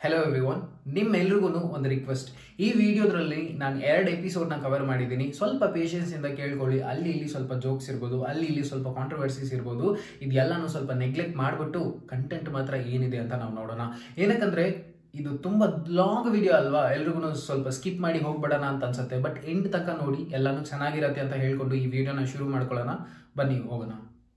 hello every one ನಿಮ್ಮೆಲ್ರಿಗೂ ಒಂದು request ಈ ವಿಡಿಯೋದ್ರಲ್ಲಿ ನಾನು ಎರಡು ಎಪಿಸೋಡ್ನ ಕವರ್ ಮಾಡಿದ್ದೀನಿ ಸ್ವಲ್ಪ ಪೇಷನ್ಸ್ ಇಂದ ಕೇಳ್ಕೊಳ್ಳಿ ಅಲ್ಲಿ ಇಲ್ಲಿ ಸ್ವಲ್ಪ ಜೋಕ್ಸ್ ಇರ್ಬೋದು ಅಲ್ಲಿ ಇಲ್ಲಿ ಸ್ವಲ್ಪ ಕಾಂಟ್ರವರ್ಸೀಸ್ ಇರ್ಬೋದು ಇದೆಲ್ಲನೂ ಸ್ವಲ್ಪ ನೆಗ್ಲೆಕ್ಟ್ ಮಾಡಿಬಿಟ್ಟು ಕಂಟೆಂಟ್ ಮಾತ್ರ ಏನಿದೆ ಅಂತ ನಾವು ನೋಡೋಣ ಏನಕ್ಕಂದ್ರೆ ಇದು ತುಂಬಾ ಲಾಂಗ್ ವಿಡಿಯೋ ಅಲ್ವಾ ಎಲ್ರಿಗೂ ಸ್ವಲ್ಪ ಸ್ಕಿಪ್ ಮಾಡಿ ಹೋಗ್ಬೇಡಣ ಅಂತ ಅನ್ಸುತ್ತೆ ಬಟ್ ಎಂಡ್ ತನಕ ನೋಡಿ ಎಲ್ಲಾನು ಚೆನ್ನಾಗಿರತ್ತೆ ಅಂತ ಹೇಳ್ಕೊಂಡು ಈ ವಿಡಿಯೋನ ಶುರು ಮಾಡ್ಕೊಳ್ಳೋಣ ಬನ್ನಿ ಹೋಗೋಣ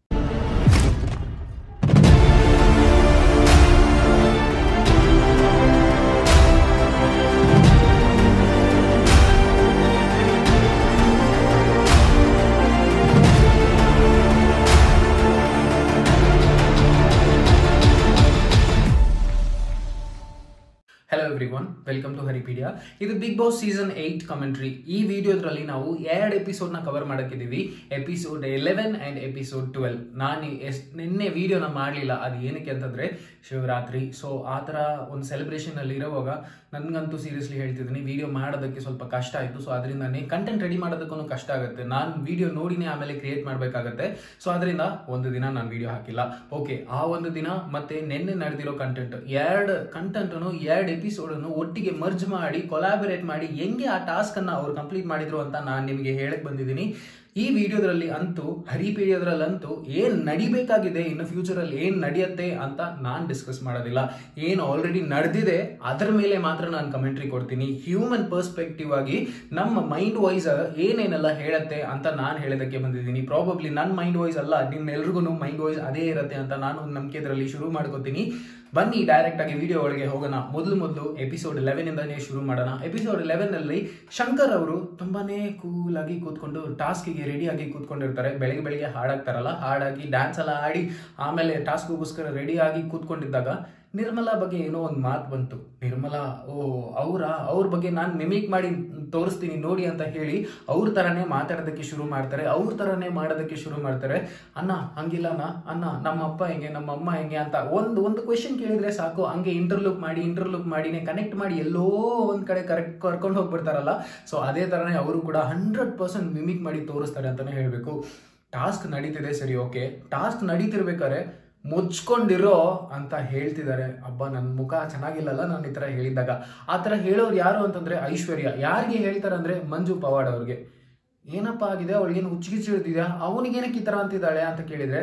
hello everyone welcome to Haripedia ಇದು Bigg Boss season eight commentary ಈ ವಿಡಿಯೋದ್ರಲ್ಲಿ ನಾವು ಎರಡು ಎಪಿಸೋಡ್ನ ಕವರ್ ಮಾಡಕ್ಕಿದ್ದೀವಿ episode eleven and episode twelve ನಾನು ಎಸ್ ನಿನ್ನೆ ವಿಡಿಯೋನ ಮಾಡಲಿಲ್ಲ ಅದು ಏನಕ್ಕೆ ಅಂತಂದರೆ ಶಿವರಾತ್ರಿ ಸೊ ಆ ಥರ ಒಂದು ಸೆಲೆಬ್ರೇಷನಲ್ಲಿ ಇರುವಾಗ ನನಗಂತೂ ಸೀರಿಯಸ್ಲಿ ಹೇಳ್ತಿದ್ದೀನಿ ವಿಡಿಯೋ ಮಾಡೋದಕ್ಕೆ ಸ್ವಲ್ಪ ಕಷ್ಟ ಆಯಿತು ಸೊ ಅದರಿಂದನೇ ಕಂಟೆಂಟ್ ರೆಡಿ ಮಾಡೋದಕ್ಕೂ ಕಷ್ಟ ಆಗುತ್ತೆ ನಾನು ವಿಡಿಯೋ ನೋಡಿನೇ ಆಮೇಲೆ ಕ್ರಿಯೇಟ್ ಮಾಡಬೇಕಾಗತ್ತೆ ಸೊ ಅದರಿಂದ ಒಂದು ದಿನ ನಾನು ವಿಡಿಯೋ ಹಾಕಿಲ್ಲ ಓಕೆ ಆ ಒಂದು ದಿನ ಮತ್ತೆ ನಿನ್ನೆ ನಡೆದಿರೋ ಕಂಟೆಂಟ್ ಎರಡು ಕಂಟೆಂಟನ್ನು ಎರಡು ಎಪಿಸೋಡನ್ನು ಒಟ್ಟಿಗೆ ಮರ್ಜ್ ಮಾಡಿ ಕೊಲಾಬರೇಟ್ ಮಾಡಿ ಹೆಂಗೆ ಆ ಟಾಸ್ಕ್ ಅನ್ನ ಅವ್ರು ಕಂಪ್ಲೀಟ್ ಮಾಡಿದ್ರು ಅಂತ ನಾನು ನಿಮಗೆ ಹೇಳಕ್ ಬಂದಿದ್ದೀನಿ ಈ ವಿಡಿಯೋದ್ರಲ್ಲಿ ಅಂತೂ ಹರಿಪೀಡಿಯೋದ್ರಲ್ಲಂತೂ ಏನ್ ನಡಿಬೇಕಾಗಿದೆ ಇನ್ನು ಫ್ಯೂಚರ್ ಅಲ್ಲಿ ಏನ್ ನಡೆಯುತ್ತೆ ಅಂತ ನಾನ್ ಡಿಸ್ಕಸ್ ಮಾಡೋದಿಲ್ಲ ಏನ್ ಆಲ್ರೆಡಿ ನಡೆದಿದೆ ಅದರ ಮೇಲೆ ಮಾತ್ರ ನಾನು ಕಮೆಂಟ್ರಿ ಕೊಡ್ತೀನಿ ಹ್ಯೂಮನ್ ಪರ್ಸ್ಪೆಕ್ಟಿವ್ ಆಗಿ ನಮ್ಮ ಮೈಂಡ್ ವೈಸ್ ಏನೇನೆಲ್ಲ ಹೇಳತ್ತೆ ಅಂತ ನಾನು ಹೇಳೋದಕ್ಕೆ ಬಂದಿದ್ದೀನಿ ಪ್ರಾಬಬ್ಲಿ ನನ್ನ ಮೈಂಡ್ ವೈಸ್ ಅಲ್ಲ ನಿಮ್ಮೆಲ್ರಿಗೂ ಮೈಂಡ್ ವೈಸ್ ಅದೇ ಇರುತ್ತೆ ಅಂತ ನಾನು ಒಂದು ನಂಬಿಕೆ ಇದರಲ್ಲಿ ಶುರು ಮಾಡ್ಕೋತೀನಿ ಬನ್ನಿ ಡೈರೆಕ್ಟ್ ಆಗಿ ವಿಡಿಯೋ ಒಳಗೆ ಹೋಗೋಣ ಮೊದಲು ಮೊದಲು ಎಪಿಸೋಡ್ ಲೆವೆನ್ ಇಂದಾನೇ ಶುರು ಮಾಡೋಣ ಎಪಿಸೋಡ್ ಲೆವೆನ್ ಅಲ್ಲಿ ಶಂಕರ್ ಅವರು ತುಂಬಾನೇ ಕೂಲ್ ಆಗಿ ಕೂತ್ಕೊಂಡು ಟಾಸ್ಕ್ಗೆ ರೆಡಿ ಆಗಿ ಕೂತ್ಕೊಂಡಿರ್ತಾರೆ ಬೆಳಿಗ್ಗೆ ಬೆಳಿಗ್ಗೆ ಹಾಡಾಗ್ತಾರಲ್ಲ ಹಾಡಾಗಿ ಡ್ಯಾನ್ಸ್ ಎಲ್ಲ ಆಡಿ ಆಮೇಲೆ ಟಾಸ್ಕ್ಗೋಸ್ಕರ ರೆಡಿ ಆಗಿ ಕೂತ್ಕೊಂಡಿದ್ದಾಗ ನಿರ್ಮಲಾ ಬಗ್ಗೆ ಏನೋ ಒಂದು ಮಾತು ಬಂತು ನಿರ್ಮಲಾ ಓ ಅವರ ಅವ್ರ ಬಗ್ಗೆ ನಾನು ಮಿಮಿಕ್ ಮಾಡಿ ತೋರಿಸ್ತೀನಿ ನೋಡಿ ಅಂತ ಹೇಳಿ ಅವ್ರ ಥರನೇ ಮಾತಾಡೋದಕ್ಕೆ ಶುರು ಮಾಡ್ತಾರೆ ಅವ್ರ ಥರನೇ ಮಾಡೋದಕ್ಕೆ ಶುರು ಮಾಡ್ತಾರೆ ಅಣ್ಣ ಹಂಗಿಲ್ಲಣ್ಣ ಅಣ್ಣ ನಮ್ಮ ಅಪ್ಪ ಹೆಂಗೆ ನಮ್ಮ ಅಮ್ಮ ಹೆಂಗೆ ಅಂತ ಒಂದು ಒಂದು ಕ್ವೆಶನ್ ಕೇಳಿದ್ರೆ ಸಾಕು ಹಂಗೆ ಇಂಟರ್ಲುಕ್ ಮಾಡಿ ಇಂಟರ್ಲುಕ್ ಮಾಡಿನೇ ಕನೆಕ್ಟ್ ಮಾಡಿ ಎಲ್ಲೋ ಒಂದು ಕಡೆ ಕರೆಕ್ಟ್ ಕರ್ಕೊಂಡು ಹೋಗ್ಬಿಡ್ತಾರಲ್ಲ ಸೊ ಅದೇ ಥರನೇ ಅವರು ಕೂಡ ಹಂಡ್ರೆಡ್ ಪರ್ಸೆಂಟ್ ಮಿಮಿಕ್ ಮಾಡಿ ತೋರಿಸ್ತಾರೆ ಅಂತಲೇ ಹೇಳಬೇಕು ಟಾಸ್ಕ್ ನಡೀತಿದೆ ಸರಿ ಓಕೆ ಟಾಸ್ಕ್ ನಡೀತಿರ್ಬೇಕಾದ್ರೆ ಮುಚ್ಕೊಂಡಿರೋ ಅಂತ ಹೇಳ್ತಿದ್ದಾರೆ ಅಬ್ಬ ನನ್ನ ಮುಖ ಚೆನ್ನಾಗಿಲ್ಲಲ್ಲ ನಾನು ಈ ಥರ ಹೇಳಿದಾಗ ಆ ಥರ ಹೇಳೋರು ಯಾರು ಅಂತಂದ್ರೆ ಐಶ್ವರ್ಯ ಯಾರಿಗೆ ಹೇಳ್ತಾರೆ ಅಂದ್ರೆ ಮಂಜು ಪವಾಡ್ ಅವ್ರಿಗೆ ಏನಪ್ಪ ಆಗಿದೆ ಅವಳಿಗೇನು ಹುಚ್ಚಿಗಿಚ್ಚಿ ಹಿಡಿದಿದ್ಯಾ ಅವನಿಗೇನಕ್ಕೆ ಈ ಥರ ಅಂತಿದ್ದಾಳೆ ಅಂತ ಕೇಳಿದ್ರೆ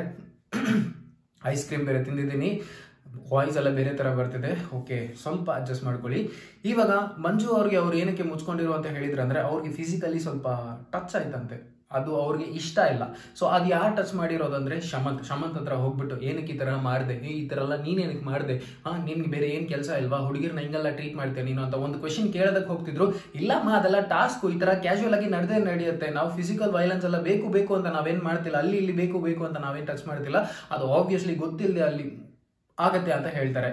ಐಸ್ ಕ್ರೀಮ್ ಬೇರೆ ತಿಂದಿದ್ದೀನಿ ವಾಯ್ಸ್ ಎಲ್ಲ ಬೇರೆ ಥರ ಬರ್ತಿದೆ ಓಕೆ ಸ್ವಲ್ಪ ಅಡ್ಜಸ್ಟ್ ಮಾಡ್ಕೊಳ್ಳಿ ಇವಾಗ ಮಂಜು ಅವ್ರಿಗೆ ಅವ್ರು ಏನಕ್ಕೆ ಮುಚ್ಕೊಂಡಿರೋ ಅಂತ ಹೇಳಿದ್ರೆ ಅಂದ್ರೆ ಅವ್ರಿಗೆ ಫಿಸಿಕಲಿ ಸ್ವಲ್ಪ ಟಚ್ ಆಯ್ತಂತೆ ಅದು ಅವ್ರಿಗೆ ಇಷ್ಟ ಇಲ್ಲ ಸೊ ಅದು ಯಾರು ಟಚ್ ಮಾಡಿರೋದಂದ್ರೆ ಶಮಂತ್ ಶಮಂತ್ ಹತ್ರ ಹೋಗ್ಬಿಟ್ಟು ಏನಕ್ಕೆ ಈ ಥರ ಮಾಡಿದೆ ಈ ಥರ ಎಲ್ಲ ನೀನೇನಕ್ಕೆ ಮಾಡಿದೆ ಹಾಂ ನಿನ್ಗೆ ಬೇರೆ ಏನು ಕೆಲಸ ಇಲ್ವಾ ಹುಡುಗಿರ್ನ ಹಿಂಗೆಲ್ಲ ಟ್ರೀಟ್ ಮಾಡ್ತೇನೆ ನೀನು ಅಂತ ಒಂದು ಕ್ವೆಶನ್ ಕೇಳೋದಕ್ಕೆ ಹೋಗ್ತಿದ್ರು ಇಲ್ಲಮ್ಮ ಅದೆಲ್ಲ ಟಾಸ್ಕ್ ಈ ಥರ ಕ್ಯಾಶುವಲ್ ಆಗಿ ನಡೆದೇ ನಡೆಯುತ್ತೆ ನಾವು ಫಿಸಿಕಲ್ ವೈಲೆನ್ಸ್ ಎಲ್ಲ ಬೇಕು ಬೇಕು ಅಂತ ನಾವೇನು ಮಾಡ್ತಿಲ್ಲ ಅಲ್ಲಿ ಇಲ್ಲಿ ಬೇಕು ಬೇಕು ಅಂತ ನಾವೇನು ಟಚ್ ಮಾಡ್ತಿಲ್ಲ ಅದು ಆಬ್ವಿಯಸ್ಲಿ ಗೊತ್ತಿಲ್ಲದೆ ಅಲ್ಲಿ ಆಗತ್ತೆ ಅಂತ ಹೇಳ್ತಾರೆ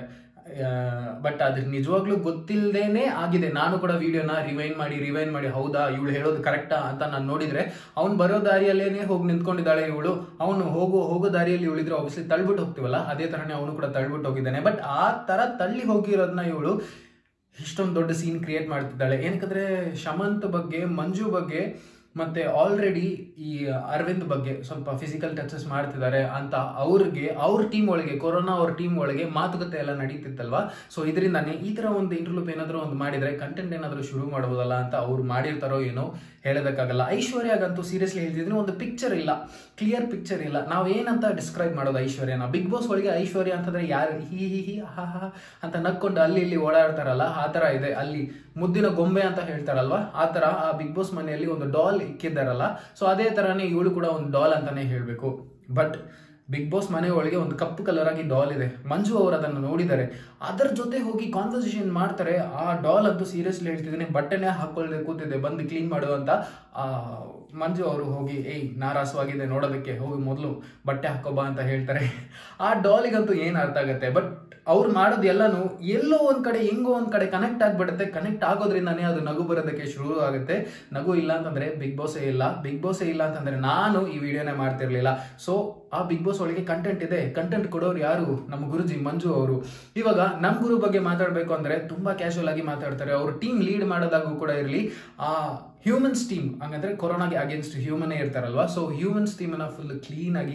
ಬಟ್ ಅದ್ರ ನಿಜವಾಗ್ಲೂ ಗೊತ್ತಿಲ್ಲದೇನೆ ಆಗಿದೆ ನಾನು ಕೂಡ ವಿಡಿಯೋನ ರಿವೈನ್ ಮಾಡಿ ರಿವೈನ್ ಮಾಡಿ ಹೌದಾ ಇವಳು ಹೇಳೋದು ಕರೆಕ್ಟಾ ಅಂತ ನಾನು ನೋಡಿದ್ರೆ ಅವ್ನು ಬರೋ ದಾರಿಯಲ್ಲೇನೆ ಹೋಗಿ ನಿಂತ್ಕೊಂಡಿದ್ದಾಳೆ ಇವಳು ಅವನು ಹೋಗೋ ಹೋಗೋ ದಾರಿಯಲ್ಲಿ ಇವಳಿದ್ರೆ ಆಬ್ವಿಯಸ್ಲಿ ತಳ್ಬಿಟ್ಟು ಹೋಗ್ತೀವಲ್ಲ ಅದೇ ತರನೇ ಅವನು ಕೂಡ ತಳ್ಬಿಟ್ಟು ಹೋಗಿದ್ದಾನೆ ಬಟ್ ಆ ತರ ತಳ್ಳಿ ಹೋಗಿರೋದನ್ನ ಇವಳು ಇಷ್ಟೊಂದು ದೊಡ್ಡ ಸೀನ್ ಕ್ರಿಯೇಟ್ ಮಾಡ್ತಿದ್ದಾಳೆ ಏನಕ್ಕಂದ್ರೆ ಶಮಂತ್ ಬಗ್ಗೆ ಮಂಜು ಬಗ್ಗೆ ಮತ್ತೆ ಆಲ್ರೆಡಿ ಈ ಅರವಿಂದ್ ಬಗ್ಗೆ ಸ್ವಲ್ಪ ಫಿಸಿಕಲ್ ಟಚಸ್ ಮಾಡ್ತಿದ್ದಾರೆ ಅಂತ ಅವ್ರಿಗೆ ಅವ್ರ ಟೀಮ್ ಒಳಗೆ ಕೊರೋನಾ ಅವ್ರ ಟೀಮ್ ಒಳಗೆ ಮಾತುಕತೆ ಎಲ್ಲ ನಡೀತಿತ್ತಲ್ವಾ ಸೊ ಇದರಿಂದಾನೆ ಈ ತರ ಒಂದು ಇಂಟರ್ಲೂಪ್ ಏನಾದರೂ ಒಂದು ಮಾಡಿದ್ರೆ ಕಂಟೆಂಟ್ ಏನಾದರೂ ಶುರು ಮಾಡ್ಬೋದಲ್ಲ ಅಂತ ಅವ್ರು ಮಾಡಿರ್ತಾರೋ ಏನೋ ಹೇಳೋದಕ್ಕಾಗಲ್ಲ ಐಶ್ವರ್ಯಾಗಂತೂ ಸೀರಿಯಸ್ಲಿ ಹೇಳ್ತಿದ್ರೆ ಒಂದು ಪಿಕ್ಚರ್ ಇಲ್ಲ ಕ್ಲಿಯರ್ ಪಿಕ್ಚರ್ ಇಲ್ಲ ನಾವು ಏನಂತ ಡಿಸ್ಕ್ರೈಬ್ ಮಾಡೋದು ಐಶ್ವರ್ಯನ ಬಿಗ್ ಬಾಸ್ ಒಳಗೆ ಐಶ್ವರ್ಯ ಅಂತಂದ್ರೆ ಯಾರು ಹಿ ಹಿ ಹಿ ಹಾ ಹಾ ಅಂತ ನಕ್ಕೊಂಡು ಅಲ್ಲಿ ಇಲ್ಲಿ ಓಡಾಡ್ತಾರಲ್ಲ ಆ ತರ ಇದೆ ಅಲ್ಲಿ ಮುದ್ದಿನ ಗೊಂಬೆ ಅಂತ ಹೇಳ್ತಾರಲ್ವಾ ಆ ತರ ಆ ಬಿಗ್ ಬಾಸ್ ಮನೆಯಲ್ಲಿ ಒಂದು ಡಾಲ್ ಇಕ್ಕಿದ್ದಾರಲ್ಲ ಸೊ ಅದೇ ತರನೇ ಇವಳು ಕೂಡ ಒಂದು ಡಾಲ್ ಅಂತಾನೆ ಹೇಳ್ಬೇಕು ಬಟ್ ಬಿಗ್ ಬಾಸ್ ಮನೆ ಒಳಗೆ ಒಂದು ಕಪ್ಪು ಕಲರ್ ಆಗಿ ಡಾಲ್ ಇದೆ ಮಂಜು ಅವರು ಅದನ್ನು ನೋಡಿದ್ದಾರೆ ಅದರ ಜೊತೆ ಹೋಗಿ ಕಾನ್ವರ್ಸೇಷನ್ ಮಾಡ್ತಾರೆ ಆ ಡಾಲ್ ಅಂತೂ ಸೀರಿಯಸ್ಲಿ ಹೇಳ್ತಿದ್ದೀನಿ ಬಟ್ಟೆನೇ ಹಾಕೊಳ್ಳದೆ ಕೂತಿದೆ ಬಂದು ಕ್ಲೀನ್ ಮಾಡು ಅಂತ ಆ ಮಂಜು ಅವರು ಹೋಗಿ ಏಯ್ ನಾರಾಸವಾಗಿದೆ ನೋಡೋದಕ್ಕೆ ಹೋಗಿ ಮೊದಲು ಬಟ್ಟೆ ಹಾಕೋಬಾ ಅಂತ ಹೇಳ್ತಾರೆ ಆ ಡಾಲಿಗಂತೂ ಏನು ಅರ್ಥ ಆಗುತ್ತೆ ಬಟ್ ಅವ್ರು ಮಾಡೋದು ಎಲ್ಲಾನು ಎಲ್ಲೋ ಒಂದ್ ಕಡೆ ಹೆಂಗೋ ಒಂದ್ ಕಡೆ ಕನೆಕ್ಟ್ ಆಗ್ಬಿಡುತ್ತೆ ಕನೆಕ್ಟ್ ಆಗೋದ್ರಿಂದಾನೇ ಅದು ನಗು ಬರೋದಕ್ಕೆ ಶುರು ಆಗುತ್ತೆ ನಗು ಇಲ್ಲ ಅಂತಂದ್ರೆ ಬಿಗ್ ಬಾಸೇ ಇಲ್ಲ ಬಿಗ್ ಬಾಸೇ ಇಲ್ಲ ಅಂತಂದ್ರೆ ನಾನು ಈ ವಿಡಿಯೋನೇ ಮಾಡ್ತಿರ್ಲಿಲ್ಲ ಸೊ ಆ ಬಿಗ್ ಬಾಸ್ ಒಳಗೆ ಕಂಟೆಂಟ್ ಇದೆ ಕಂಟೆಂಟ್ ಕೊಡೋರು ಯಾರು ನಮ್ಮ ಗುರುಜಿ ಮಂಜು ಅವರು ಇವಾಗ ನಮ್ಮ ಗುರು ಬಗ್ಗೆ ಮಾತಾಡಬೇಕು ಅಂದ್ರೆ ತುಂಬಾ ಕ್ಯಾಶುವಲ್ ಆಗಿ ಮಾತಾಡ್ತಾರೆ ಅವರು ಟೀಮ್ ಲೀಡ್ ಮಾಡೋದಾಗೂ ಕೂಡ ಇರಲಿ ಆ ಹ್ಯೂಮನ್ಸ್ ಟೀಮ್ ಹಂಗಂದ್ರೆ ಕೊರೋನಾಗೆ ಅಗೇನ್ಸ್ಟ್ ಹ್ಯೂಮನ್ ಇರ್ತಾರಲ್ವಾ ಸೊ ಹ್ಯೂಮನ್ಸ್ ಟೀಮ್ ಅನ್ನ ಫುಲ್ ಕ್ಲೀನ್ ಆಗಿ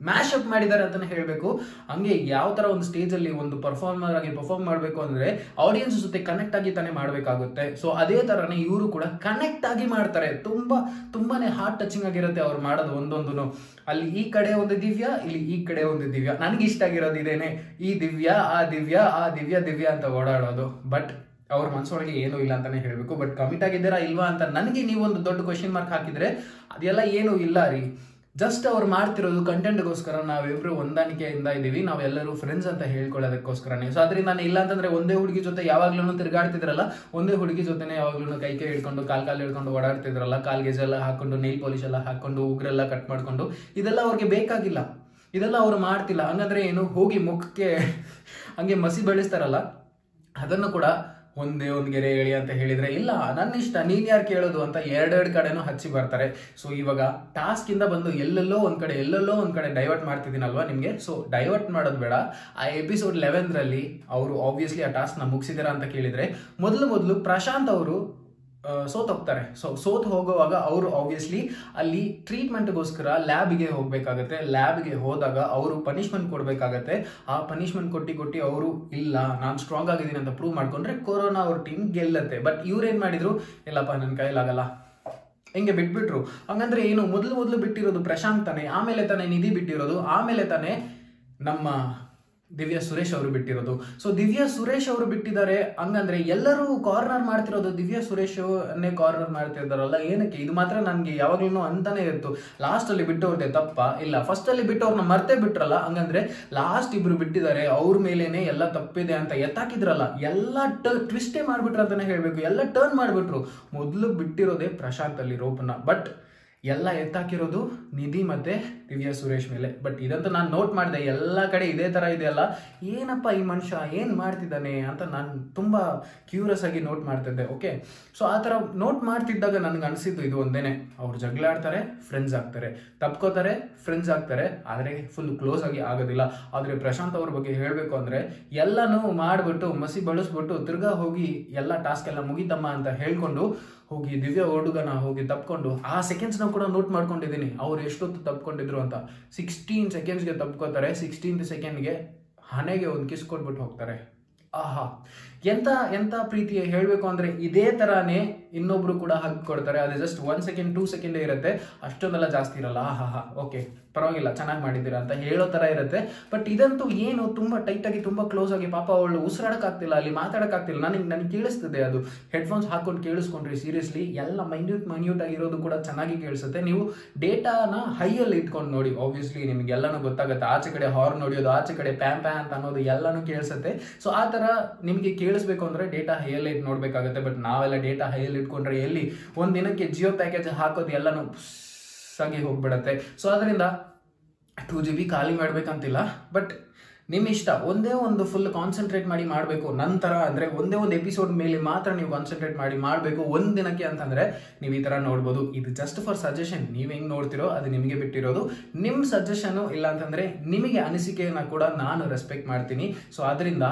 ಮ್ಯಾಶ್ ಅಪ್ ಮಾಡಿದ್ದಾರೆ ಅಂತಾನೆ ಹೇಳಬೇಕು ಹಂಗೆ ಯಾವ ತರ ಒಂದು ಸ್ಟೇಜ್ ಅಲ್ಲಿ ಒಂದು ಪರ್ಫಾರ್ಮರ್ ಆಗಿ ಪರ್ಫಾರ್ಮ್ ಮಾಡಬೇಕು ಅಂದ್ರೆ ಆಡಿಯನ್ಸ್ ಜೊತೆ ಕನೆಕ್ಟ್ ಆಗಿ ತಾನೇ ಮಾಡಬೇಕಾಗುತ್ತೆ ಸೊ ಅದೇ ತರನೇ ಇವರು ಕೂಡ ಕನೆಕ್ಟ್ ಆಗಿ ಮಾಡ್ತಾರೆ ತುಂಬಾ ತುಂಬಾನೇ ಹಾರ್ಟ್ ಟಚಿಂಗ್ ಆಗಿರುತ್ತೆ ಅವ್ರು ಮಾಡೋದು ಒಂದೊಂದು ಅಲ್ಲಿ ಈ ಕಡೆ ಒಂದು ದಿವ್ಯ ಇಲ್ಲಿ ಈ ಕಡೆ ಒಂದು ದಿವ್ಯ ನನಗೆ ಇಷ್ಟ ಆಗಿರೋದು ಇದೇನೆ ಈ ದಿವ್ಯ ಆ ದಿವ್ಯ ಆ ದಿವ್ಯ ದಿವ್ಯ ಅಂತ ಓಡಾಡೋದು ಬಟ್ ಅವ್ರ ಮನಸ್ಸೊಳಗೆ ಏನೂ ಇಲ್ಲ ಅಂತಾನೆ ಹೇಳ್ಬೇಕು ಬಟ್ ಕಮಿಟ್ ಆಗಿದ್ದೀರಾ ಇಲ್ವಾ ಅಂತ ನನಗೆ ನೀವು ಒಂದು ದೊಡ್ಡ ಕ್ವಶನ್ ಮಾರ್ಕ್ ಹಾಕಿದ್ರೆ ಅದೆಲ್ಲ ಏನೂ ಇಲ್ಲ ರೀ ಜಸ್ಟ್ ಅವ್ರು ಮಾಡ್ತಿರೋದು ಕಂಟೆಂಟ್ಗೋಸ್ಕರ ನಾವಿಬ್ರು ಹೊಂದಾಣಿಕೆಯಿಂದ ಇದ್ದೀವಿ ನಾವೆಲ್ಲರೂ ಫ್ರೆಂಡ್ಸ್ ಅಂತ ಹೇಳ್ಕೊಳ್ಳೋದಕ್ಕೋಸ್ಕರನೇ ಸೊ ಅದರಿಂದ ನಾನು ಇಲ್ಲ ಅಂತಂದ್ರೆ ಒಂದೇ ಹುಡುಗಿ ಜೊತೆ ಯಾವಾಗ್ಲೂ ತಿರುಗಾಡ್ತಿದ್ರಲ್ಲ ಒಂದೇ ಹುಡುಗಿ ಜೊತೆನೆ ಯಾವಾಗ್ಲೂ ಕೈ ಕೈ ಹಿಡ್ಕೊಂಡು ಕಾಲ್ ಕಾಲ್ ಹಿಡ್ಕೊಂಡು ಓಡಾಡ್ತಿದ್ರಲ್ಲ ಕಾಲ್ ಗೇಜ್ ಎಲ್ಲ ಹಾಕೊಂಡು ನೈಲ್ ಪಾಲಿಶ್ ಎಲ್ಲ ಹಾಕೊಂಡು ಉಗ್ರೆಲ್ಲ ಕಟ್ ಮಾಡ್ಕೊಂಡು ಇದೆಲ್ಲ ಅವ್ರಿಗೆ ಬೇಕಾಗಿಲ್ಲ ಇದೆಲ್ಲ ಅವ್ರು ಮಾಡ್ತಿಲ್ಲ ಹಂಗಂದ್ರೆ ಏನು ಹೋಗಿ ಮುಖಕ್ಕೆ ಹಂಗೆ ಮಸಿ ಬೆಳೆಸ್ತಾರಲ್ಲ ಅದನ್ನು ಕೂಡ ಒಂದೇ ಒಂದು ಗೆರೆ ಹೇಳಿ ಅಂತ ಹೇಳಿದ್ರೆ ಇಲ್ಲ ನನ್ನ ಇಷ್ಟ ನೀನ್ ಯಾರು ಕೇಳೋದು ಅಂತ ಎರಡೆರಡು ಕಡೆನೂ ಹಚ್ಚಿ ಬರ್ತಾರೆ ಸೊ ಇವಾಗ ಟಾಸ್ಕ್ ಇಂದ ಬಂದು ಎಲ್ಲೆಲ್ಲೋ ಒಂದ್ ಕಡೆ ಎಲ್ಲೆಲ್ಲೋ ಒಂದ್ ಕಡೆ ಡೈವರ್ಟ್ ಮಾಡ್ತಿದ್ದೀನಲ್ವಾ ನಿಮ್ಗೆ ಸೊ ಡೈವರ್ಟ್ ಮಾಡೋದು ಬೇಡ ಆ ಎಪಿಸೋಡ್ ಲೆವೆನ್ರಲ್ಲಿ ಅವರು ಆಬ್ವಿಯಸ್ಲಿ ಆ ಟಾಸ್ಕ್ ನ ಮುಗಿಸಿದಾರ ಅಂತ ಕೇಳಿದ್ರೆ ಮೊದಲು ಮೊದಲು ಪ್ರಶಾಂತ್ ಅವರು ಸೋತ್ ಹೋಗ್ತಾರೆ ಸೊ ಸೋತ್ ಹೋಗುವಾಗ ಅವರು ಆಬ್ವಿಯಸ್ಲಿ ಅಲ್ಲಿ ಟ್ರೀಟ್ಮೆಂಟ್ಗೋಸ್ಕರ ಲ್ಯಾಬ್ಗೆ ಹೋಗ್ಬೇಕಾಗತ್ತೆ ಲ್ಯಾಬ್ಗೆ ಹೋದಾಗ ಅವರು ಪನಿಷ್ಮೆಂಟ್ ಕೊಡ್ಬೇಕಾಗತ್ತೆ ಆ ಪನಿಷ್ಮೆಂಟ್ ಕೊಟ್ಟಿ ಕೊಟ್ಟಿ ಅವರು ಇಲ್ಲ ನಾನು ಸ್ಟ್ರಾಂಗ್ ಆಗಿದ್ದೀನಿ ಅಂತ ಪ್ರೂವ್ ಮಾಡ್ಕೊಂಡ್ರೆ ಕೊರೋನಾ ಅವ್ರ ಟೀಮ್ ಗೆಲ್ಲತ್ತೆ ಬಟ್ ಇವ್ರೇನ್ ಮಾಡಿದ್ರು ಇಲ್ಲಪ್ಪ ನನ್ನ ಕೈಲಾಗಲ್ಲ ಹಿಂಗೆ ಬಿಟ್ಬಿಟ್ರು ಹಂಗಂದ್ರೆ ಏನು ಮೊದಲು ಮೊದಲು ಬಿಟ್ಟಿರೋದು ಪ್ರಶಾಂತ್ ತಾನೆ ಆಮೇಲೆ ತಾನೇ ನಿಧಿ ಬಿಟ್ಟಿರೋದು ಆಮೇಲೆ ತಾನೇ ನಮ್ಮ ದಿವ್ಯಾ ಸುರೇಶ್ ಅವರು ಬಿಟ್ಟಿರೋದು ಸೊ ದಿವ್ಯಾ ಸುರೇಶ್ ಅವರು ಬಿಟ್ಟಿದ್ದಾರೆ ಹಂಗಂದ್ರೆ ಎಲ್ಲರೂ ಕಾರ್ನರ್ ಮಾಡ್ತಿರೋದು ದಿವ್ಯಾ ಸುರೇಶ್ ಅನ್ನೇ ಕಾರ್ನರ್ ಮಾಡ್ತಿದ್ದಾರಲ್ಲ ಏನಕ್ಕೆ ಇದು ಮಾತ್ರ ನನಗೆ ಯಾವಾಗ್ಲೂ ಅಂತಾನೆ ಇತ್ತು ಲಾಸ್ಟ್ ಅಲ್ಲಿ ಬಿಟ್ಟವ್ರದ್ದೆ ತಪ್ಪ ಇಲ್ಲ ಫಸ್ಟ್ ಅಲ್ಲಿ ಬಿಟ್ಟವ್ರನ್ನ ಮರ್ತೇ ಬಿಟ್ರಲ್ಲ ಹಂಗಂದ್ರೆ ಲಾಸ್ಟ್ ಇಬ್ರು ಬಿಟ್ಟಿದ್ದಾರೆ ಅವ್ರ ಮೇಲೇನೆ ಎಲ್ಲ ತಪ್ಪಿದೆ ಅಂತ ಎತ್ತಾಕಿದ್ರಲ್ಲ ಎಲ್ಲ ಟ್ವಿಸ್ಟೇ ಮಾಡ್ಬಿಟ್ರು ಅಂತಾನೆ ಹೇಳ್ಬೇಕು ಎಲ್ಲ ಟರ್ನ್ ಮಾಡ್ಬಿಟ್ರು ಮೊದಲು ಬಿಟ್ಟಿರೋದೇ ಪ್ರಶಾಂತ್ ಅಲ್ಲಿ ರೋಪನ ಬಟ್ ಎಲ್ಲ ಎತ್ತಾಕಿರೋದು ನಿಧಿ ಮತ್ತೆ ದಿವ್ಯಾ ಸುರೇಶ್ ಮೇಲೆ ಬಟ್ ಇದಂತೂ ನಾನು ನೋಟ್ ಮಾಡಿದೆ ಎಲ್ಲ ಕಡೆ ಇದೇ ತರ ಇದೆಯಲ್ಲ ಏನಪ್ಪ ಈ ಮನುಷ್ಯ ಏನ್ ಮಾಡ್ತಿದ್ದಾನೆ ಅಂತ ನಾನು ತುಂಬಾ ಕ್ಯೂರಿಯಸ್ ಆಗಿ ನೋಟ್ ಮಾಡ್ತಿದ್ದೆ ಓಕೆ ಸೊ ಆ ತರ ನೋಟ್ ಮಾಡ್ತಿದ್ದಾಗ ನನ್ಗೆ ಅನಿಸಿದ್ದು ಇದು ಒಂದೇನೆ ಅವ್ರು ಜಗಳ ಆಡ್ತಾರೆ ಫ್ರೆಂಡ್ಸ್ ಆಗ್ತಾರೆ ತಪ್ಕೋತಾರೆ ಫ್ರೆಂಡ್ಸ್ ಆಗ್ತಾರೆ ಆದ್ರೆ ಫುಲ್ ಕ್ಲೋಸ್ ಆಗಿ ಆಗೋದಿಲ್ಲ ಆದ್ರೆ ಪ್ರಶಾಂತ್ ಅವ್ರ ಬಗ್ಗೆ ಹೇಳ್ಬೇಕು ಅಂದ್ರೆ ಎಲ್ಲಾನು ಮಾಡ್ಬಿಟ್ಟು ಮಸಿ ಬಳಸ್ಬಿಟ್ಟು ತಿರ್ಗಾ ಹೋಗಿ ಎಲ್ಲ ಟಾಸ್ಕ್ ಎಲ್ಲ ಮುಗಿತಮ್ಮ ಅಂತ ಹೇಳ್ಕೊಂಡು ಹೋಗಿ ದಿವ್ಯ ಹುಡುಗನ ಹೋಗಿ ತಪ್ಕೊಂಡು ಆ ಸೆಕೆಂಡ್ಸ್ನ ಕೂಡ ನೋಟ್ ಮಾಡ್ಕೊಂಡಿದ್ದೀನಿ ಅವ್ರು ಎಷ್ಟೊತ್ತು ತಪ್ಕೊಂಡಿದ್ರು ಅಂತ ಸಿಕ್ಸ್ಟೀನ್ ಸೆಕೆಂಡ್ಸ್ಗೆ ತಪ್ಕೋತಾರೆ ಸಿಕ್ಸ್ಟೀನ್ ಸೆಕೆಂಡ್ಗೆ ಹಣೆಗೆ ಒಂದು ಕಿಸ್ ಕೊಟ್ಬಿಟ್ಟು ಹೋಗ್ತಾರೆ ಆಹಾ ಎಂತ ಎಂತ ಪ್ರೀತಿ ಹೇಳಬೇಕು ಅಂದ್ರೆ ಇದೇ ತರಾನೇ ಇನ್ನೊಬ್ರು ಕೂಡ ಹಗ್ ಕೊಡ್ತಾರೆ ಅದು just one second two second ಇರುತ್ತೆ ಅಷ್ಟೊಂದೆಲ್ಲ ಜಾಸ್ತಿ ಇರಲ್ಲ ಆಹಾ ಹಾ ಓಕೆ ಪರವಾಗಿಲ್ಲ ಚೆನ್ನಾಗಿ ಮಾಡಿದ್ದೀರಾ ಅಂತ ಹೇಳೋ ತರ ಇರುತ್ತೆ ಬಟ್ ಇದಂತೂ ಏನು ತುಂಬಾ ಟೈಟ್ ಆಗಿ ತುಂಬಾ ಕ್ಲೋಸ್ ಆಗಿ ಪಾಪ ಅವಳು ಉಸಿರಾಡಕ್ಕಾಗ್ತಿಲ್ಲ ಅಲ್ಲಿ ಮಾತಾಡಕ್ಕಾಗ್ತಿಲ್ಲ ನನಗೆ ನನಗೆ ಕೇಳಿಸ್ತದೆ ಅದು ಹೆಡ್ಫೋನ್ಸ್ ಹಾಕೊಂಡು ಕೇಳಿಸ್ಕೊಂಡ್ರಿ ಸೀರಿಯಸ್ಲಿ ಎಲ್ಲ ಮೈನ್ಯೂಟ್ ಮೈನ್ಯೂಟ್ ಆಗಿರೋದು ಕೂಡ ಚೆನ್ನಾಗಿ ಕೇಳಿಸುತ್ತೆ ನೀವು ಡೇಟಾನ ಹೈಯಲ್ಲಿ ಇಟ್ಕೊಂಡು ನೋಡಿ ಆಬ್ವಿಯಸ್ಲಿ ನಿಮ್ಗೆ ಎಲ್ಲಾನು ಗೊತ್ತಾಗುತ್ತೆ ಆಚೆ ಕಡೆ ಹಾರ್ನ್ ನೋಡಿಯೋದು ಆಚೆ ಕಡೆ ಪ್ಯಾನ್ ಪ್ಯಾನ್ ಅಂತ ಅನ್ನೋದು ಎಲ್ಲಾನು ಕೇಳಿಸುತ್ತೆ ಸೊ ಆ ತರ ನಿಮಗೆ ಕೇಳಿಸ್ಬೇಕು ಅಂದ್ರೆ ಡೇಟಾ ಹೈಯಲ್ಲಿ ಇಟ್ಟು ನೋಡ್ಬೇಕಾಗುತ್ತೆ ಬಟ್ ನಾವೆಲ್ಲ ಡೇಟಾ ಹೈಯಲ್ಲಿ ಇಟ್ಕೊಂಡ್ರೆ ಎಲ್ಲಿ ಒಂದ್ ದಿನಕ್ಕೆ ಜಿಯೋ ಪ್ಯಾಕೇಜ್ ಹಾಕೋದು ಎಲ್ಲಾನು ಆಗಿ ಹೋಗ್ಬಿಡತ್ತೆ ಸೊ ಅದರಿಂದ ಟೂ ಜಿ ಬಿ ಖಾಲಿ ಮಾಡ್ಬೇಕಂತಿಲ್ಲ ಬಟ್ ನಿಮ್ಮ ಇಷ್ಟ ಒಂದೇ ಒಂದು ಫುಲ್ ಕಾನ್ಸಂಟ್ರೇಟ್ ಮಾಡಿ ಮಾಡಬೇಕು ನಂತರ ಅಂದ್ರೆ ಒಂದೇ ಒಂದು ಎಪಿಸೋಡ್ ಮೇಲೆ ಮಾತ್ರ ನೀವು ಕಾನ್ಸಂಟ್ರೇಟ್ ಮಾಡಿ ಮಾಡಬೇಕು ಒಂದ್ ದಿನಕ್ಕೆ ಅಂತಂದ್ರೆ ನೀವು ಈ ತರ ನೋಡ್ಬೋದು ಇದು ಜಸ್ಟ್ ಫಾರ್ ಸಜೆಷನ್ ನೀವು ಹೆಂಗ್ ನೋಡ್ತಿರೋ ಅದು ನಿಮಗೆ ಬಿಟ್ಟಿರೋದು ನಿಮ್ ಸಜೆಷನ್ ಇಲ್ಲ ಅಂತಂದ್ರೆ ನಿಮಗೆ ಅನಿಸಿಕೆಯನ್ನ ಕೂಡ ನಾನು ರೆಸ್ಪೆಕ್ಟ್ ಮಾಡ್ತೀನಿ ಸೊ ಅದರಿಂದ